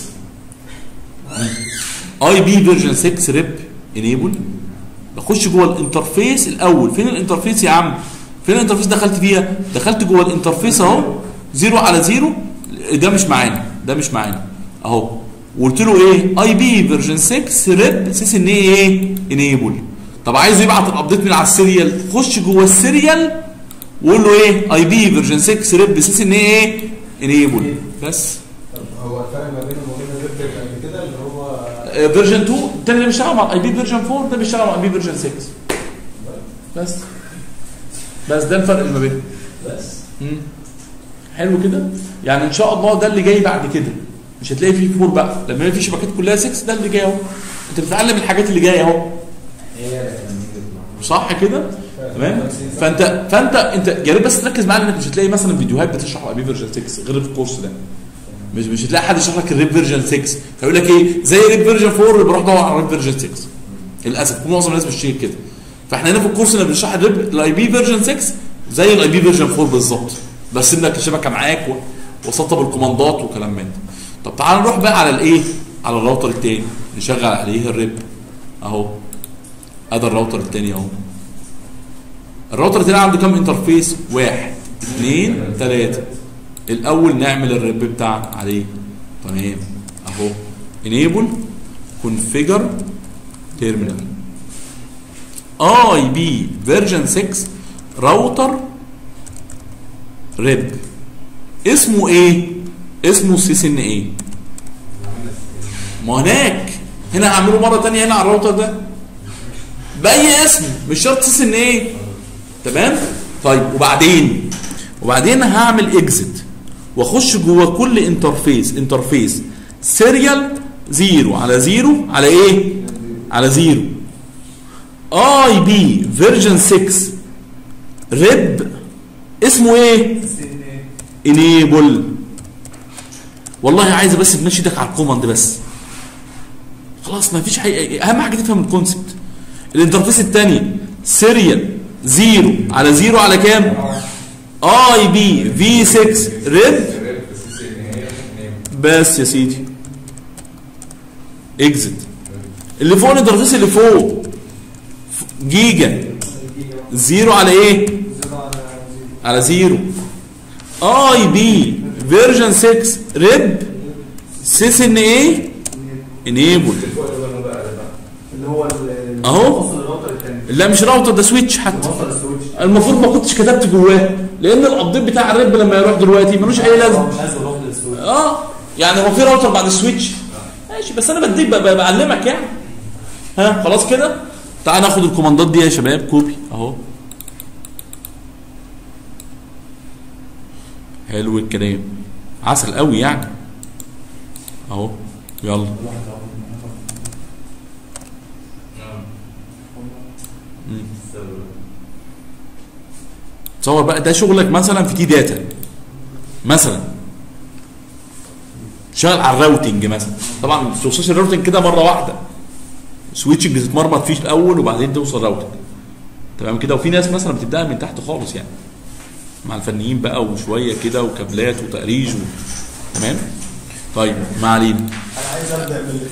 S1: اي بي فيرجن 6 ريب انيبل بخش جوه الانترفيس الاول فين الانترفيس يا عم فين الانترفيس دخلت فيها دخلت جوه الانترفيس اهو زيرو على زيرو ده مش معانا ده مش معانا اهو وقلت له ايه اي بي فيرجن 6 ريب اساس ان ايه انيبل طب عايزه يبعت الابديت من على السيريال خش جوه السيريال وقول له ايه اي بي فيرجن 6 ريب اساس ان ايه انيبل بس
S3: طب هو الفرق ما بينه وبين الريب قبل كده اللي هو
S1: فيرجن 2 التاني ده بيشتغل مع اي بي فيرجن 4 ده بيشتغل مع اي بي فيرجن 6 بس بس ده الفرق اللي ما بينهم
S3: بس
S1: مم. حلو كده يعني ان شاء الله ده اللي جاي بعد كده مش هتلاقي فيه 4 بقى لما يبقى في شبكات كلها 6 ده اللي جاي اهو انت بتتعلم الحاجات اللي جايه اهو
S4: هي
S1: صح كده تمام فانت فانت انت يا ريت بس تركز معايا انك مش هتلاقي مثلا فيديوهات بتشرح اي بي فيرجن 6 غير في الكورس ده مش مش هتلاقي حد يشرح لك الريب فيرجن 6 فيقول لك ايه زي ريب فيرجن 4 بروح ادور على ريب فيرجن 6 للاسف معظم الناس بتشتغل كده فاحنا هنا في الكورس اللي بنشرح الريب الاي بي فيرجن 6 زي الاي بي فيرجن 4 بالظبط بس انك الشبكه معاك و- وسطب الكوماندات وكلام من ده طب تعال نروح بقى على الايه على الراوتر التاني نشغل عليه الريب اهو ادي الراوتر التاني اهو الراوتر التاني عنده كام انترفيس واحد اثنين ثلاثة الاول نعمل الريب بتاعنا عليه تمام اهو enable configure terminal اي بي فيرجن 6 راوتر ريب اسمه ايه اسمه سيس ان ايه ما هناك هنا هعمله مره تانية هنا على الراوتر ده باي اسم مش شرط سيس ان ايه تمام طيب وبعدين وبعدين هعمل اكزit واخش جوه كل انترفيس انترفيس سيريال زيرو على زيرو على ايه على زيرو اي بي فيرجن 6 ريب اسمه ايه انيبل والله عايزه بس تمشي ايدك على الكوماند بس خلاص ما فيش حقيقة. اهم حاجه تفهم الكونسبت الانترفيس الثاني سيريال زيرو على زيرو على كام اي بي في 6 ريب بس يا سيدي اكزت اللي فوق الانترفيس اللي فوق ف- جيجا زيرو على ايه على زيرو اي بي فيرجن 6 ريب سيس ان ايه انيبل
S3: اللي هو ال-
S1: أهو.
S3: وصل الراوتر الثاني
S1: لا مش راوتر ده سويتش حتى
S3: وصل السويتش
S1: المفروض ما كنتش كتبت جواه لان الابديت بتاع الريب لما يروح دلوقتي ملوش اي
S3: هو
S1: لازمه
S3: مش عايز يروح للسويتش
S1: اه يعني هو في راوتر بعد السويتش ماشي بس انا بديك ب- ب- بعلمك يعني ها خلاص كده تعال ناخد الكوماندات دي يا شباب كوبي اهو حلو الكلام عسل قوي يعني اهو يلا تصور بقى ده شغلك مثلا في تي داتا مثلا شغال على الراوتنج مثلا طبعا ما توصلش الراوتنج كده مره واحده سويتشنج تتمرمط فيه الاول وبعدين توصل راوتنج تمام كده وفي ناس مثلا بتبداها من تحت خالص يعني مع الفنيين بقى وشويه كده وكابلات وتأريج و... تمام طيب ما علينا
S3: انا عايز ابدا من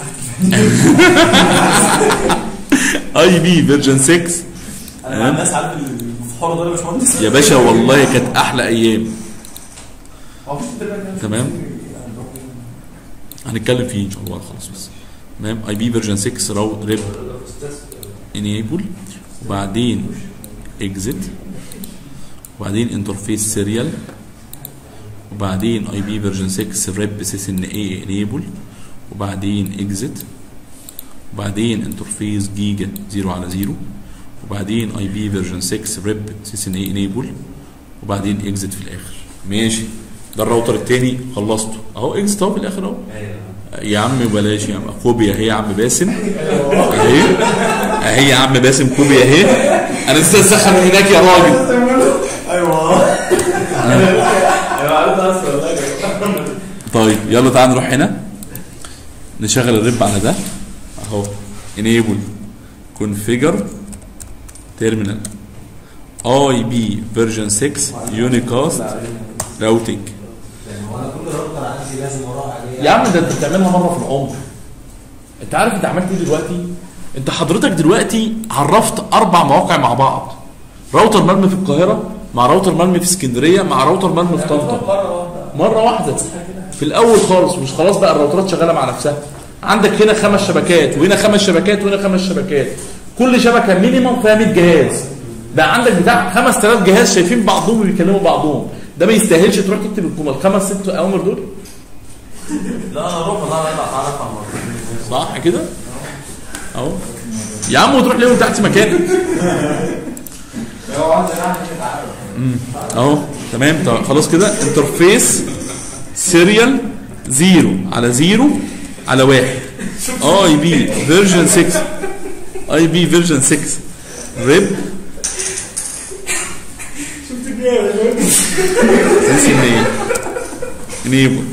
S1: اي بي فيرجن 6
S3: انا مع الناس عارف الفحوره دول يا باشمهندس
S1: يا باشا والله كانت احلى ايام
S3: هو مفيش دلوقتي يعني
S1: تمام.
S3: يعني
S1: هنتكلم فيه ان شاء الله خلاص بس تمام اي بي فيرجن 6 راو ريب انيبل وبعدين اكزit وبعدين انترفيس سيريال وبعدين اي بي فيرجن 6 ريب سيس ان اي انيبل وبعدين اكزit وبعدين انترفيس جيجا 0 على 0 وبعدين اي بي فيرجن 6 ريب سيس ان اي انيبل وبعدين اكزit في الاخر ماشي ده الراوتر التاني خلصته اهو اكزت اهو في الاخر اهو يا عم بلاش يا عم كوبيا اهي يا عم باسم اهي اهي يا عم باسم كوبيا اهي انا لسه اسخن من هناك يا راجل
S3: ايوه
S2: ايوه عارف اصلا والله يا جماعة.
S1: طيب يلا تعال نروح هنا نشغل الرب على ده اهو enable configure terminal اي بي فيرجن 6 unicast routing
S4: يعني هو انا كل راوتر عندي لازم اروح عليه
S1: يا عم ده انت بتعملها مره في العمر انت عارف انت عملت ايه دلوقتي انت حضرتك دلوقتي عرفت اربع مواقع مع بعض راوتر مرمي في القاهره مع راوتر مرمي في اسكندريه مع راوتر مرمي في طنطا مره واحده في الاول خالص مش خلاص بقى الراوترات شغاله مع نفسها عندك هنا خمس شبكات وهنا خمس شبكات وهنا خمس شبكات كل شبكه مينيمم فيها 100 جهاز بقى عندك بتاع 5000 جهاز شايفين بعضهم وبيكلموا بعضهم ده ما يستاهلش تروح تكتب الجمل الخمس ست اوامر دول
S3: لا انا اروح والله انا اتعرف على الموضوع
S1: صح كده اهو يا عم وتروح ليه وانت تحت مكانك
S4: هو عاوز انا عشان اتعرف
S1: اهو تمام طب خلاص كده انترفيس سيريال زيرو على زيرو على واحد اي بي فيرجن 6 اي بي فيرجن 6 ريب شفت ايه انيبل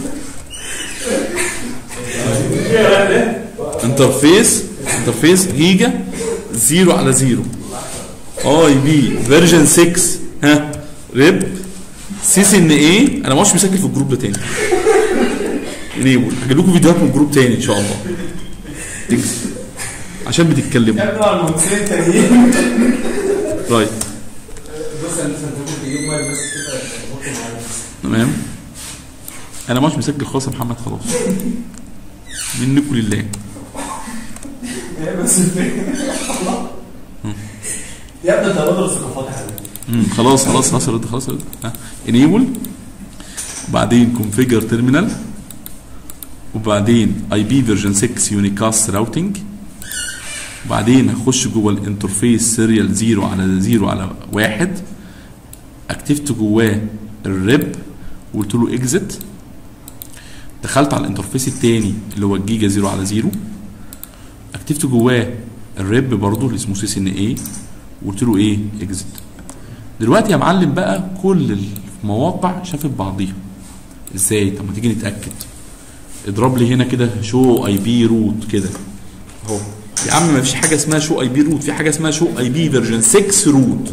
S1: انترفيس انترفيس جيجا زيرو على زيرو اي بي فيرجن 6 ها ريب سيس ان ايه انا مش مسجل في الجروب ده تاني انيبل هجيب لكم فيديوهات من الجروب تاني ان شاء الله تكس. عشان بتتكلموا
S3: يا ابني على المهندسين التانيين
S1: رايت
S4: بص انا مثلا ممكن تجيب مايك بس كده ممكن معايا
S1: تمام انا مش مسجل خالص يا محمد خلاص منكم لله
S3: يا بس يا ابني انت بدرس ثقافات يا حبيبي
S1: مم، خلاص خلاص خلاص رد خلاص رد ها انيبل وبعدين كونفيجر تيرمينال وبعدين اي بي فيرجن 6 يونيكاست راوتنج وبعدين هخش جوه الانترفيس سيريال 0 على 0 على 1 اكتفت جواه الريب وقلت له اكزت دخلت على الانترفيس الثاني اللي هو الجيجا 0 على 0 اكتفت جواه الريب برضو اللي اسمه سي سي ان اي وقلت له ايه اكزت دلوقتي يا معلم بقى كل المواقع شافت بعضيها ازاي طب ما تيجي نتاكد اضرب لي هنا كده شو اي بي روت كده اهو يا عم ما فيش حاجه اسمها شو اي بي روت في حاجه اسمها شو اي بي فيرجن 6 روت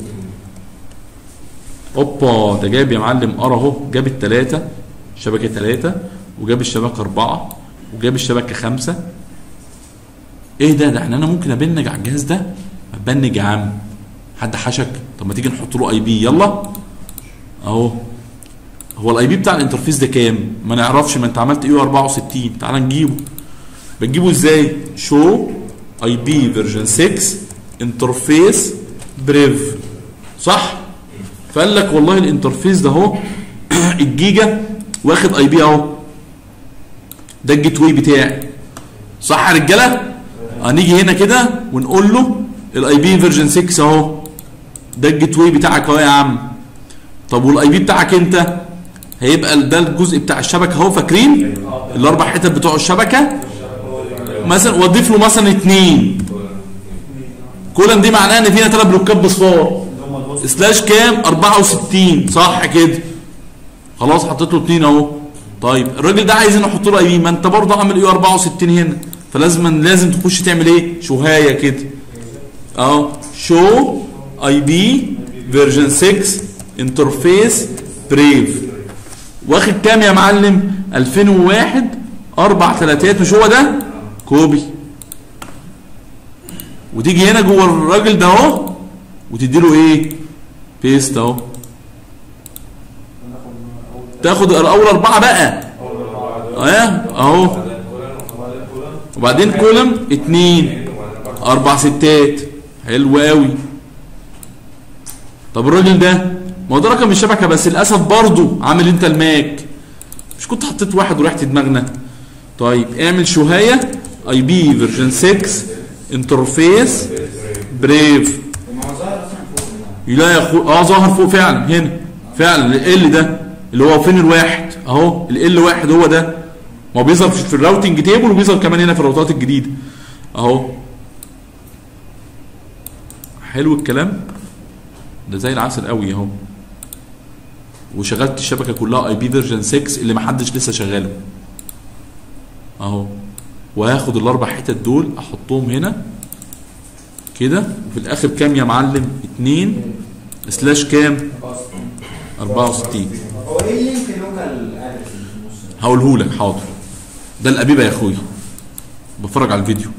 S1: اوبا ده جاب يا معلم ارى اهو جاب الثلاثه شبكه ثلاثه وجاب الشبكه اربعه وجاب الشبكه خمسه ايه ده ده احنا انا ممكن ابنج على الجهاز ده ابنج يا عم حد حشك طب ما تيجي نحط له اي بي يلا اهو هو الاي بي بتاع الانترفيس ده كام ما نعرفش ما انت عملت ايه 64 تعال نجيبه بتجيبه ازاي شو اي بي فيرجن 6 انترفيس بريف صح فقال لك والله الانترفيس ده اهو الجيجا واخد اي بي اهو ده الجيت واي بتاعي صح يا رجاله هنيجي هنا كده ونقول له الاي بي فيرجن 6 اهو ده الجيت واي بتاعك اهو يا عم طب والاي بي بتاعك انت هيبقى ده الجزء بتاع الشبكه اهو فاكرين الاربع حتت بتوع الشبكه مثلا واضيف له مثلا اتنين كولن دي معناها ان فينا ثلاث بلوكات بصفار سلاش كام 64 صح كده خلاص حطيت له اتنين اهو طيب الراجل ده عايز احط له اي بي ما انت برضه عامل ايه 64 هنا فلازم لازم تخش تعمل ايه شوهايه كده اهو شو اي بي فيرجن 6 انترفيس بريف واخد كام يا معلم 2001 اربع ثلاثات مش هو ده كوبي وتيجي هنا جوه الراجل ده اهو وتدي له ايه بيست اهو تاخد اول اربعه بقى اه اهو وبعدين كولم اتنين اربع ستات حلو قوي طب الراجل ده ما هو ده رقم الشبكه بس للاسف برضه عامل انت الماك مش كنت حطيت واحد ورحت دماغنا طيب اعمل شوهايه اي بي فيرجن 6 انترفيس بريف
S4: وما هو ظاهر اصلا فوق
S1: لا يا اخو اه ظاهر فوق فعلا هنا فعلا ال ده اللي هو فين الواحد اهو ال واحد هو ده ما هو بيظهر في في الراوتنج تيبل وبيظهر كمان هنا في الراوتات الجديده اهو حلو الكلام ده زي العسل قوي اهو وشغلت الشبكه كلها اي بي فيرجن 6 اللي ما حدش لسه شغاله اهو وهاخد الاربع حتت دول احطهم هنا كده وفي الاخر كام يا معلم 2 سلاش كام 64
S4: هو ايه اللينك لوكال ادرس اللي في النص ده؟
S1: هقوله لك حاضر ده الأبيبة يا اخويا بتفرج على الفيديو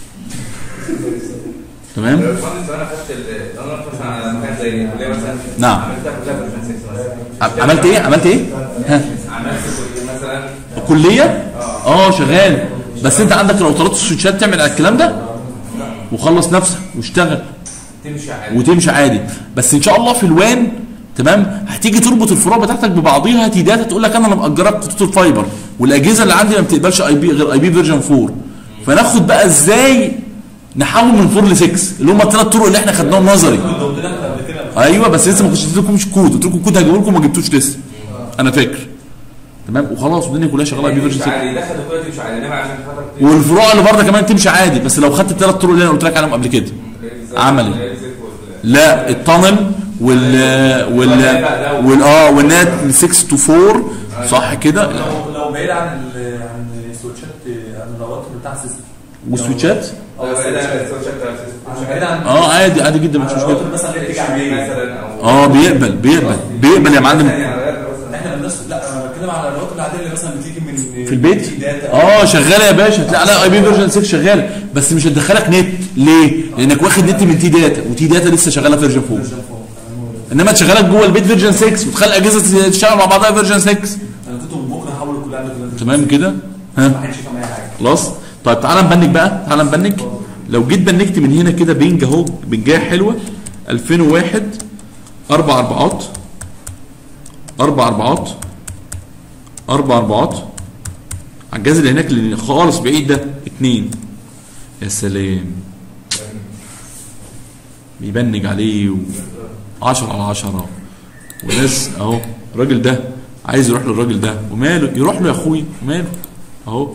S1: تمام
S2: لو الفندس انا خدت ال- لو انا رحت مثلا على مكان زي الكليه مثلا
S1: نعم.
S2: عملتها كلها في 6 مثلا
S1: عملت ايه عملت ايه ها
S2: عملت كل مثلا
S1: الكليه اه شغال بس انت عندك راوترات السويتشات تعمل على الكلام ده وخلص نفسك واشتغل
S2: تمشي عادي
S1: وتمشي عادي بس ان شاء الله في الوان تمام هتيجي تربط الفروع بتاعتك ببعضيها هتيجي داتا تقول لك انا اللي مأجرك خطوط الفايبر والاجهزه اللي عندي ما بتقبلش اي بي غير اي بي فيرجن 4 فناخد بقى ازاي نحول من 4 ل 6 اللي هم الثلاث طرق اللي احنا خدناهم نظري
S3: كنت قلت لك قبل كده
S1: ايوه بس لسه ما كنتش اديت لكمش كود قلت لكم كود هجيبه لكم ما جبتوش لسه انا فاكر تمام وخلاص والدنيا كلها شغاله اي بي فيرجن
S2: تمشي
S1: 6
S2: عادي دخل كلها تمشي عادي انما عشان خاطر تمشي
S1: والفروع اللي بره كمان تمشي عادي بس لو خدت الثلاث طرق اللي انا قلت لك عليهم قبل كده عملي. لا التانل وال وال وال اه والنت من 6 تو 4 صح كده
S3: لو لو بعيد عن ال- عن السويتشات عن الراوتر بتاع السيستم
S1: والسويتشات
S3: اه بس عشان بعيد عن
S1: اه عادي عادي جدا مفيش مشكله
S3: الراوتر مثلا اللي بتيجي عليه
S2: مثلا او
S1: اه بيقبل بيقبل بيقبل يا معلم
S3: احنا بنص لا انا بتكلم على الراوتر العاديه اللي مثلا بتيجي من
S1: في البيت
S3: داتا
S1: اه شغاله يا باشا هتلاقي عليها اي بي فيرجن 6 شغاله بس مش هتدخلك نت ليه؟ لانك واخد نت من تي داتا وتي داتا لسه شغاله فيرجن 4 انما تشغلك جوه البيت فيرجن 6 وتخلي الاجهزه تشتغل مع بعضها فيرجن 6
S3: انا كنت ممكن احول كل عندك
S1: تمام كده؟ ها
S3: ما حدش فاهم اي حاجه
S1: خلاص طيب تعالى نبنك بقى تعالى نبنك لو جيت بنكت من هنا كده بينج اهو بنجايه حلوه 2001 اربع اربعات اربع اربعات اربع اربعات على الجهاز اللي هناك اللي خالص بعيد ده اتنين يا سلام بيبنج عليه و 10 على 10 وناس اهو الراجل ده عايز يروح للراجل ده وماله يروح له يا اخوي وماله اهو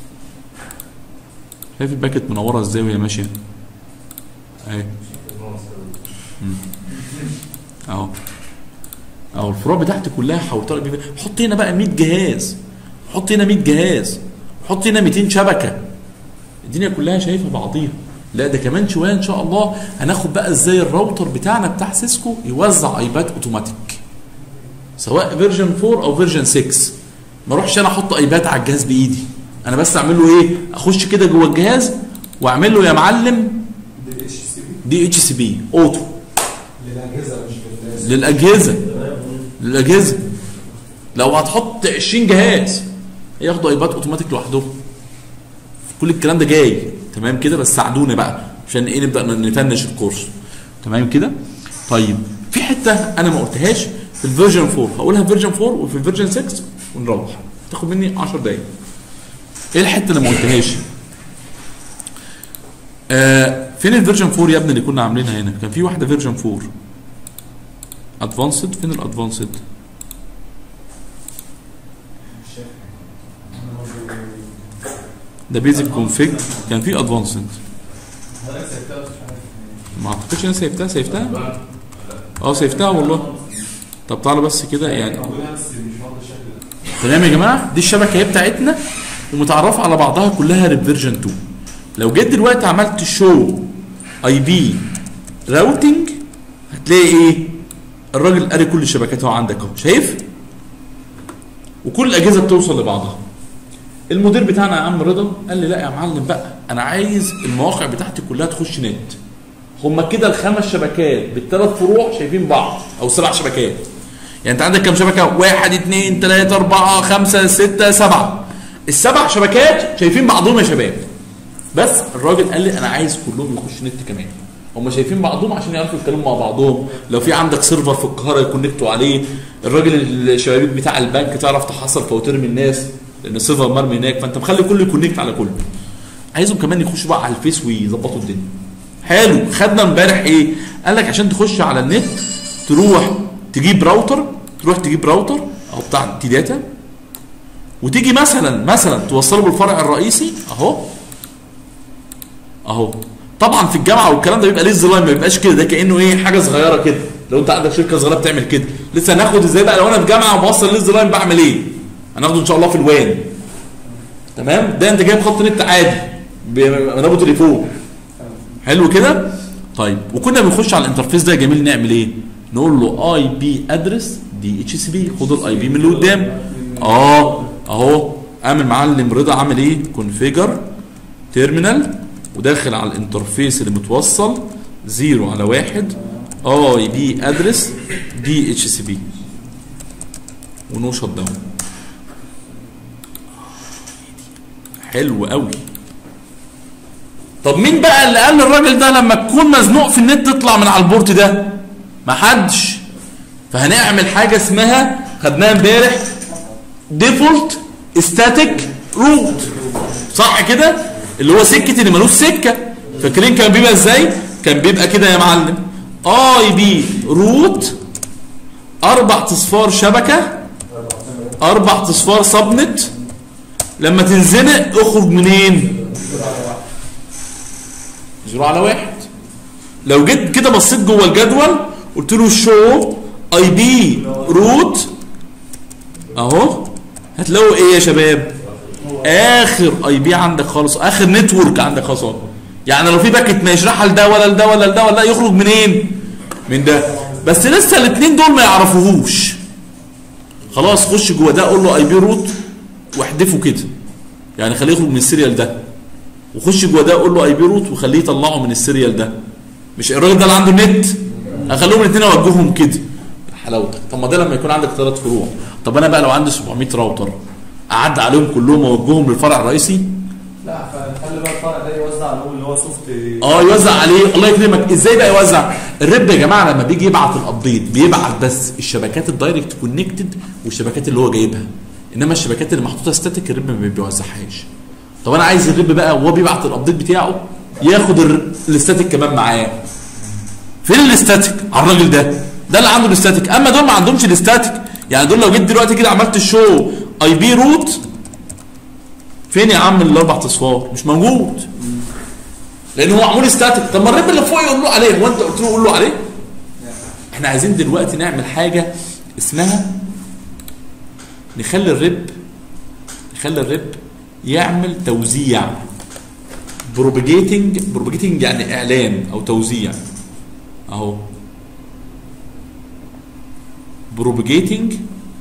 S1: شايف الباكت منوره ازاي وهي ماشيه اهي مم. اهو اهو الفروع بتاعتي كلها حوطها بي- حط هنا بقى 100 جهاز حط هنا 100 جهاز حط هنا 200 شبكه الدنيا كلها شايفه بعضيها لا ده كمان شويه ان شاء الله هناخد بقى ازاي الراوتر بتاعنا بتاع سيسكو يوزع ايباد اوتوماتيك سواء فيرجن 4 او فيرجن 6 ما اروحش انا احط ايباد على الجهاز بايدي انا بس اعمل له ايه اخش كده جوه الجهاز واعمل له يا معلم
S3: دي اتش سي بي
S1: دي اتش سي بي اوتو
S3: للاجهزه مش للناس
S1: للاجهزه للاجهزه لو هتحط 20 جهاز ياخدوا ايباد اوتوماتيك لوحدهم كل الكلام ده جاي تمام كده بس ساعدونا بقى عشان ايه نبدا نفنش الكورس تمام كده طيب في حته انا ما قلتهاش في الفيرجن 4 هقولها في فيرجن 4 وفي الفيرجن 6 ونروح تاخد مني 10 دقايق ايه الحته اللي ما قلتهاش آه فين الفيرجن 4 يا ابني اللي كنا عاملينها هنا كان في واحده فيرجن 4 ادفانسد فين الادفانسد ده بيزك كونفيج كان في ادفانسد
S3: حضرتك سيبتها بس مش عارف
S1: ما اعتقدش انا سيفتها سيفتها اه سيفتها والله طب تعالى بس كده يعني
S3: موجوده بس مش واخده الشكل ده
S1: تمام يا جماعه دي الشبكه هي بتاعتنا ومتعرفه على بعضها كلها ريفيرجن 2 لو جيت دلوقتي عملت شو اي بي راوتنج هتلاقي ايه الراجل قاري كل الشبكات اهو عندك اهو شايف وكل الاجهزه بتوصل لبعضها المدير بتاعنا يا عم رضا قال لي لا يا معلم بقى انا عايز المواقع بتاعتي كلها تخش نت هما كده الخمس شبكات بالثلاث فروع شايفين بعض او سبع شبكات يعني انت عندك كام شبكه؟ واحد اثنين ثلاثة أربعة خمسة ستة سبعة السبع شبكات شايفين بعضهم يا شباب بس الراجل قال لي انا عايز كلهم يخشوا نت كمان هم شايفين بعضهم عشان يعرفوا يتكلموا مع بعضهم لو في عندك سيرفر في القاهره يكونكتوا عليه الراجل الشبابيك بتاع البنك تعرف تحصل فواتير من الناس لان السيرفر مرمي هناك فانت مخلي كله يكونكت على كله عايزهم كمان يخشوا بقى على الفيس ويظبطوا الدنيا حلو خدنا امبارح ايه قال لك عشان تخش على النت تروح تجيب راوتر تروح تجيب راوتر او بتاع تي داتا وتيجي مثلا مثلا توصله بالفرع الرئيسي اهو اهو طبعا في الجامعه والكلام ده بيبقى ليه لاين ما بيبقاش كده ده كانه ايه حاجه صغيره كده لو انت عندك شركه صغيره بتعمل كده لسه هناخد ازاي بقى لو انا في جامعه وبوصل ليز لاين بعمل ايه هناخده ان شاء الله في الوان تمام ده انت جايب خط نت عادي من ابو تليفون حلو كده طيب وكنا بنخش على الانترفيس ده يا جميل نعمل ايه نقول له اي بي ادرس دي اتش سي بي خد الاي بي من اللي قدام اه اهو قام المعلم رضا عامل ايه كونفيجر تيرمينال وداخل على الانترفيس اللي متوصل زيرو على واحد اي بي ادرس دي اتش سي بي ونو شت داون حلو قوي طب مين بقى اللي قال للراجل ده لما تكون مزنوق في النت تطلع من على البورت ده محدش فهنعمل حاجه اسمها خدناها امبارح ديفولت ستاتيك روت صح كده اللي هو سكه اللي ملوش سكه فاكرين كان بيبقى ازاي كان بيبقى كده يا معلم اي بي روت اربع اصفار شبكه اربع اصفار سبنت لما تنزنق اخرج منين زيرو على واحد لو جيت كده بصيت جوه الجدول قلت له شو اي بي روت اهو هتلاقوا ايه يا شباب اخر اي بي عندك خالص اخر نتورك عندك خالص أهو. يعني لو في باكت ما يشرحها لده ولا لده ولا لده ولا يخرج منين من ده بس لسه الاثنين دول ما يعرفوهوش خلاص خش جوه ده قول له اي بي روت واحدفه كده يعني خليه يخرج من السيريال ده وخش جوه ده قول له اي بي روت وخليه يطلعه من السيريال ده مش الراجل ده اللي عنده نت هخليهم الاثنين اوجههم كده حلاوتك طب ما ده لما يكون عندك ثلاث فروع طب انا بقى لو عندي 700 راوتر اعدي عليهم كلهم اوجههم للفرع الرئيسي
S3: لا فخلي بقى الفرع ده يوزع على اللي هو سوفت
S1: اه يوزع عليه الله يكرمك ازاي بقى يوزع الرب يا جماعه لما بيجي يبعت الابديت بيبعت بس الشبكات الدايركت كونكتد والشبكات اللي هو جايبها انما الشبكات اللي محطوطه ستاتيك الرب ما بيوزعهاش طب انا عايز الرب بقى وهو بيبعت الابديت بتاعه ياخد ال- الاستاتيك كمان معاه فين الاستاتيك على الراجل ده ده اللي عنده الاستاتيك اما دول ما عندهمش الاستاتيك يعني دول لو جيت دلوقتي كده عملت الشو اي بي روت فين يا عم الاربع اصفار مش موجود لان هو معمول ستاتيك طب ما الرب اللي فوق يقول له عليه هو انت قلت له قول له عليه احنا عايزين دلوقتي نعمل حاجه اسمها نخلي الرب نخلي الرب يعمل توزيع بروبيجيتنج بروبيجيتنج يعني اعلان او توزيع اهو بروبيجيتنج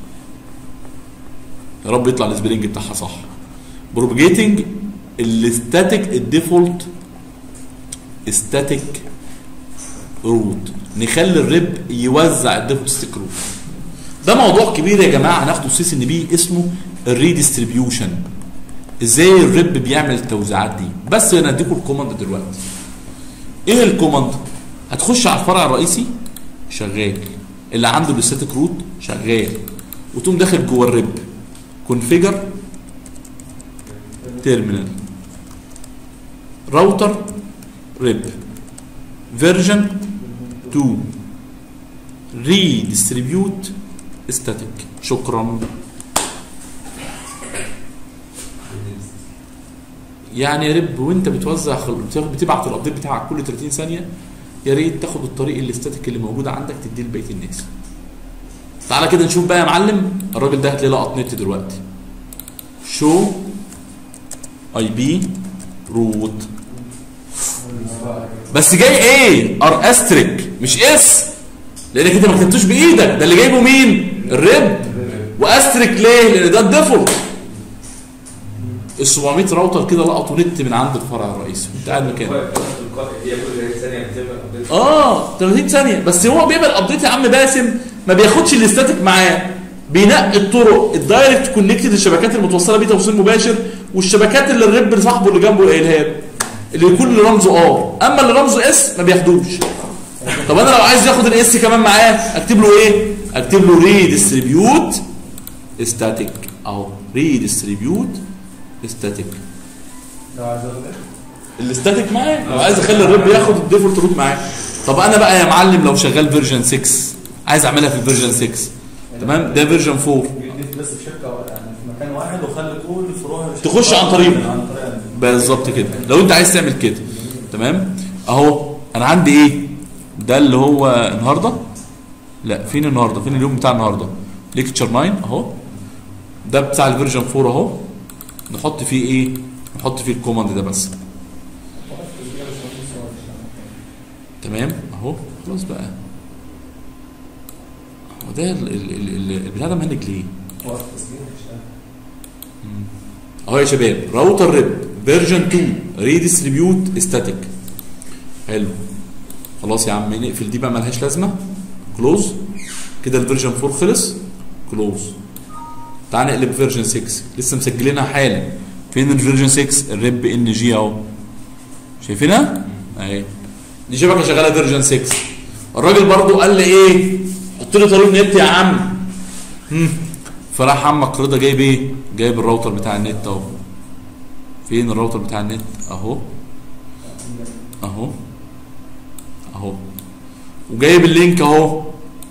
S1: يا رب يطلع السبيلنج بتاعها صح بروبيجيتنج الستاتيك الديفولت ستاتيك روت نخلي الرب يوزع الديفولت ستاتيك روت ده موضوع كبير يا جماعه هناخده في سي ان بي اسمه الريديستريبيوشن ازاي الرب بيعمل التوزيعات دي بس انا اديكم الكوماند دلوقتي ايه الكوماند هتخش على الفرع الرئيسي شغال اللي عنده الستاتيك روت شغال وتقوم داخل جوه الرب كونفيجر تيرمينال راوتر ريب فيرجن 2 ريديستريبيوت ستاتيك شكرا يعني يا رب وانت بتوزع خل... بتبعت الابديت بتاعك كل 30 ثانيه يا ريت تاخد الطريق الاستاتيك اللي موجود عندك تديه لبقيه الناس تعالى كده نشوف بقى يا معلم الراجل ده هتلاقيه لقط نت دلوقتي شو اي بي روت بس جاي ايه ار استريك مش اس لانك انت ما كتبتوش بايدك ده اللي جايبه مين الرب واستريك ليه لان ده الديفولت ال 700 راوتر كده لقطوا نت من عند الفرع الرئيسي وانت قاعد مكانك
S2: هي كل ثانيه بتبقى update.
S1: اه 30 ثانيه بس هو بيقبل ابديت يا عم باسم ما بياخدش الاستاتيك معاه بينقي الطرق الدايركت كونكتد الشبكات المتوصله بيه توصيل مباشر والشبكات اللي الرب صاحبه اللي جنبه قايلها له اللي يكون اللي رمزه ار اما اللي رمزه اس ما بياخدوش طب انا لو عايز ياخد الاس كمان معاه اكتب له ايه اكتب له ريديستريبيوت ستاتيك اهو ريديستريبيوت ستاتيك
S3: لو عايز اقول ايه؟
S1: الاستاتيك معاه لو عايز اخلي الرب ياخد الديفولت روت معاه طب انا بقى يا معلم لو شغال فيرجن 6 عايز اعملها في الفيرجن 6 تمام ده فيرجن 4
S3: جيت بس في شركه يعني في مكان واحد وخلي كل الفروع
S1: تخش عن طريقه.
S3: عن طريق
S1: بالظبط كده لو انت عايز تعمل كده تمام اهو انا عندي ايه ده اللي هو النهارده لا فين النهارده فين اليوم بتاع النهارده ليكتشر 9 اهو ده بتاع الفيرجن 4 اهو نحط فيه ايه نحط فيه الكوماند ده بس تمام اهو خلاص بقى هو ده ال- ال- ال- ال- البتاع ده مهنج ليه
S3: وقت التسجيل هيشتغل.
S1: اهو يا شباب راوتر ريب فيرجن 2 ريديستريبيوت ستاتيك حلو خلاص يا عم نقفل دي بقى ملهاش لازمه كلوز كده الفيرجن 4 خلص كلوز تعال نقلب فيرجن 6 لسه مسجلينها حالا فين الفيرجن 6 الريب ان جي اهو شايفينها اهي دي شبكه شغاله فيرجن 6 الراجل برضو قال لي ايه حط لي طريق نت يا عم هم. فراح عمك رضا جايب ايه جايب الراوتر بتاع النت اهو فين الراوتر بتاع النت اهو اهو اهو وجايب اللينك اهو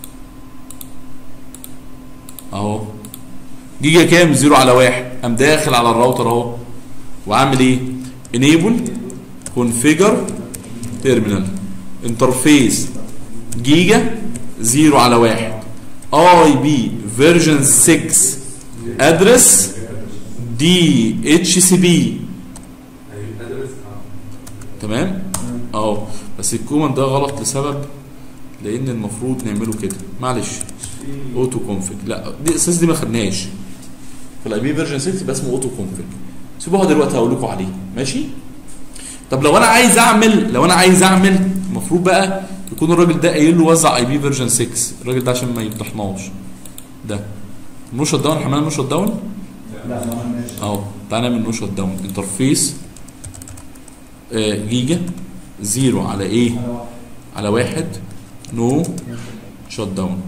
S1: اهو جيجا كام زيرو على واحد قام داخل على الراوتر اهو وعامل ايه انيبل كونفيجر تيرمينال انترفيس جيجا زيرو على واحد اي بي فيرجن 6 ادرس دي اتش سي بي
S2: هيبقى address، آه.
S1: تمام اهو بس الكوماند ده غلط لسبب لان المفروض نعمله كده معلش اوتو كونفيج لا دي اساس دي ما خدناهاش في الاي بي فيرجن 6 يبقى اسمه اوتو كونفيج سيبوها دلوقتي هقول لكم عليه ماشي طب لو انا عايز اعمل لو انا عايز اعمل المفروض بقى يكون الراجل ده قايل له وزع اي بي فيرجن 6 الراجل ده عشان ما يفضحناش ده نو شت داون احنا عملنا نو شت داون
S3: لا ما عملناش
S1: اهو تعالى نعمل نو شت داون انترفيس آه، جيجا زيرو على ايه
S3: انا واحد.
S1: على واحد نو شت داون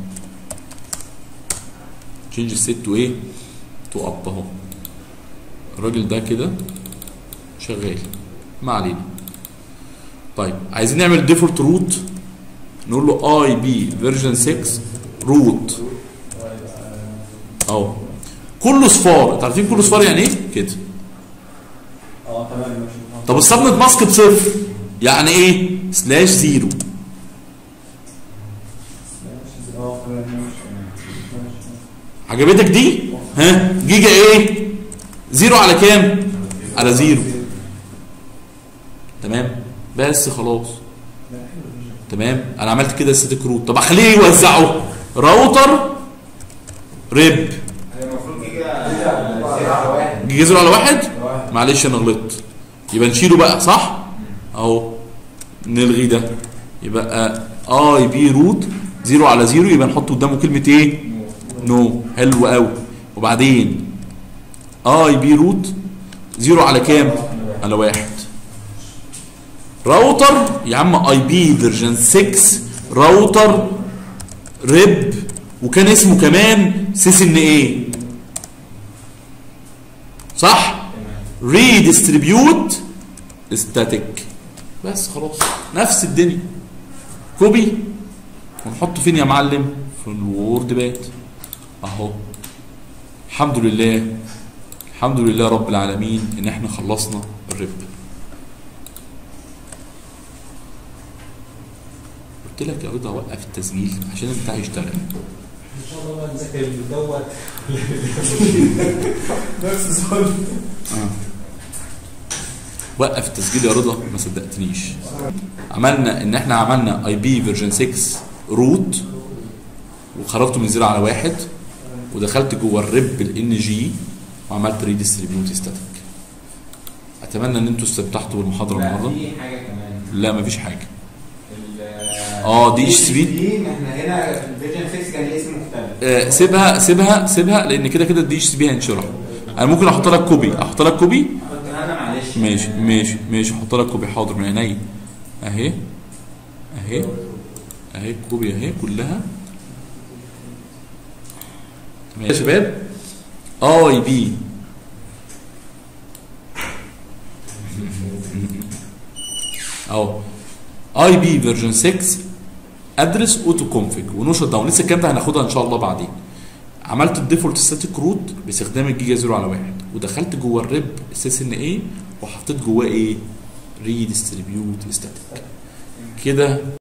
S1: تشينج الست تو ايه تو اب اهو الراجل ده كده شغال ما علينا طيب عايزين نعمل ديفولت روت نقول له اي بي فيرجن 6 روت اهو كله صفار انتوا عارفين كله صفار يعني ايه كده
S3: اه تمام ماشي
S1: طب السبنت ماسك بصفر يعني ايه سلاش زيرو
S3: اه تمام ماشي ماشي.
S1: عجبتك دي ها جيجا ايه زيرو على كام على زيرو تمام بس خلاص تمام انا عملت كده ستيك روت طب اخليه يوزعه راوتر ريب
S4: هي المفروض جيجا زيرو على واحد
S1: جيجا زيرو على واحد
S3: واحد.
S1: معلش انا غلطت يبقى نشيله بقى صح اهو نلغي ده يبقى اي بي روت زيرو على زيرو يبقى نحط قدامه كلمه ايه نو حلو قوي وبعدين اي بي روت زيرو على كام على واحد راوتر يا عم اي بي فيرجن 6 راوتر ريب وكان اسمه كمان سيس ان ايه صح ريديستريبيوت ستاتيك بس خلاص نفس الدنيا كوبي ونحطه فين يا معلم في الوورد بات اهو الحمد لله الحمد لله رب العالمين ان احنا خلصنا الرب قلت لك يا رضا وقف التسجيل عشان البتاع يشتغل
S3: ان شاء الله بقى نذاكر دوت نفس السؤال
S1: وقف التسجيل يا رضا ما صدقتنيش عملنا ان احنا عملنا اي بي فيرجن 6 روت وخرجته من زيرو على واحد ودخلت جوه الريب الان جي وعملت ريديستريبيوت ستاتيك اتمنى ان انتوا استمتعتوا بالمحاضره
S4: لا
S1: النهارده
S4: في حاجه كمان
S1: لا مفيش حاجه
S4: ال-
S1: اه دي HTTP.
S4: احنا هنا في الفيرجن 6 كان ليه اسم مختلف
S1: آه سيبها سيبها سيبها لان كده كده الدي اتش سي بي هينشرح انا ممكن احط لك كوبي احط لك كوبي
S4: حطها انا معلش
S1: ماشي ماشي ماشي احط لك كوبي حاضر من عينيا اهي اهي اهي كوبي اهي كلها تمام يا شباب اي بي اهو اي بي فيرجن 6 ادرس اوتو كونفيج ونشر داون لسه الكلام ده هناخدها ان شاء الله بعدين عملت الديفولت ستاتيك روت باستخدام الجيجا 0 على واحد ودخلت جوه الريب اس ان ايه وحطيت جواه ايه ريديستريبيوت ستاتيك كده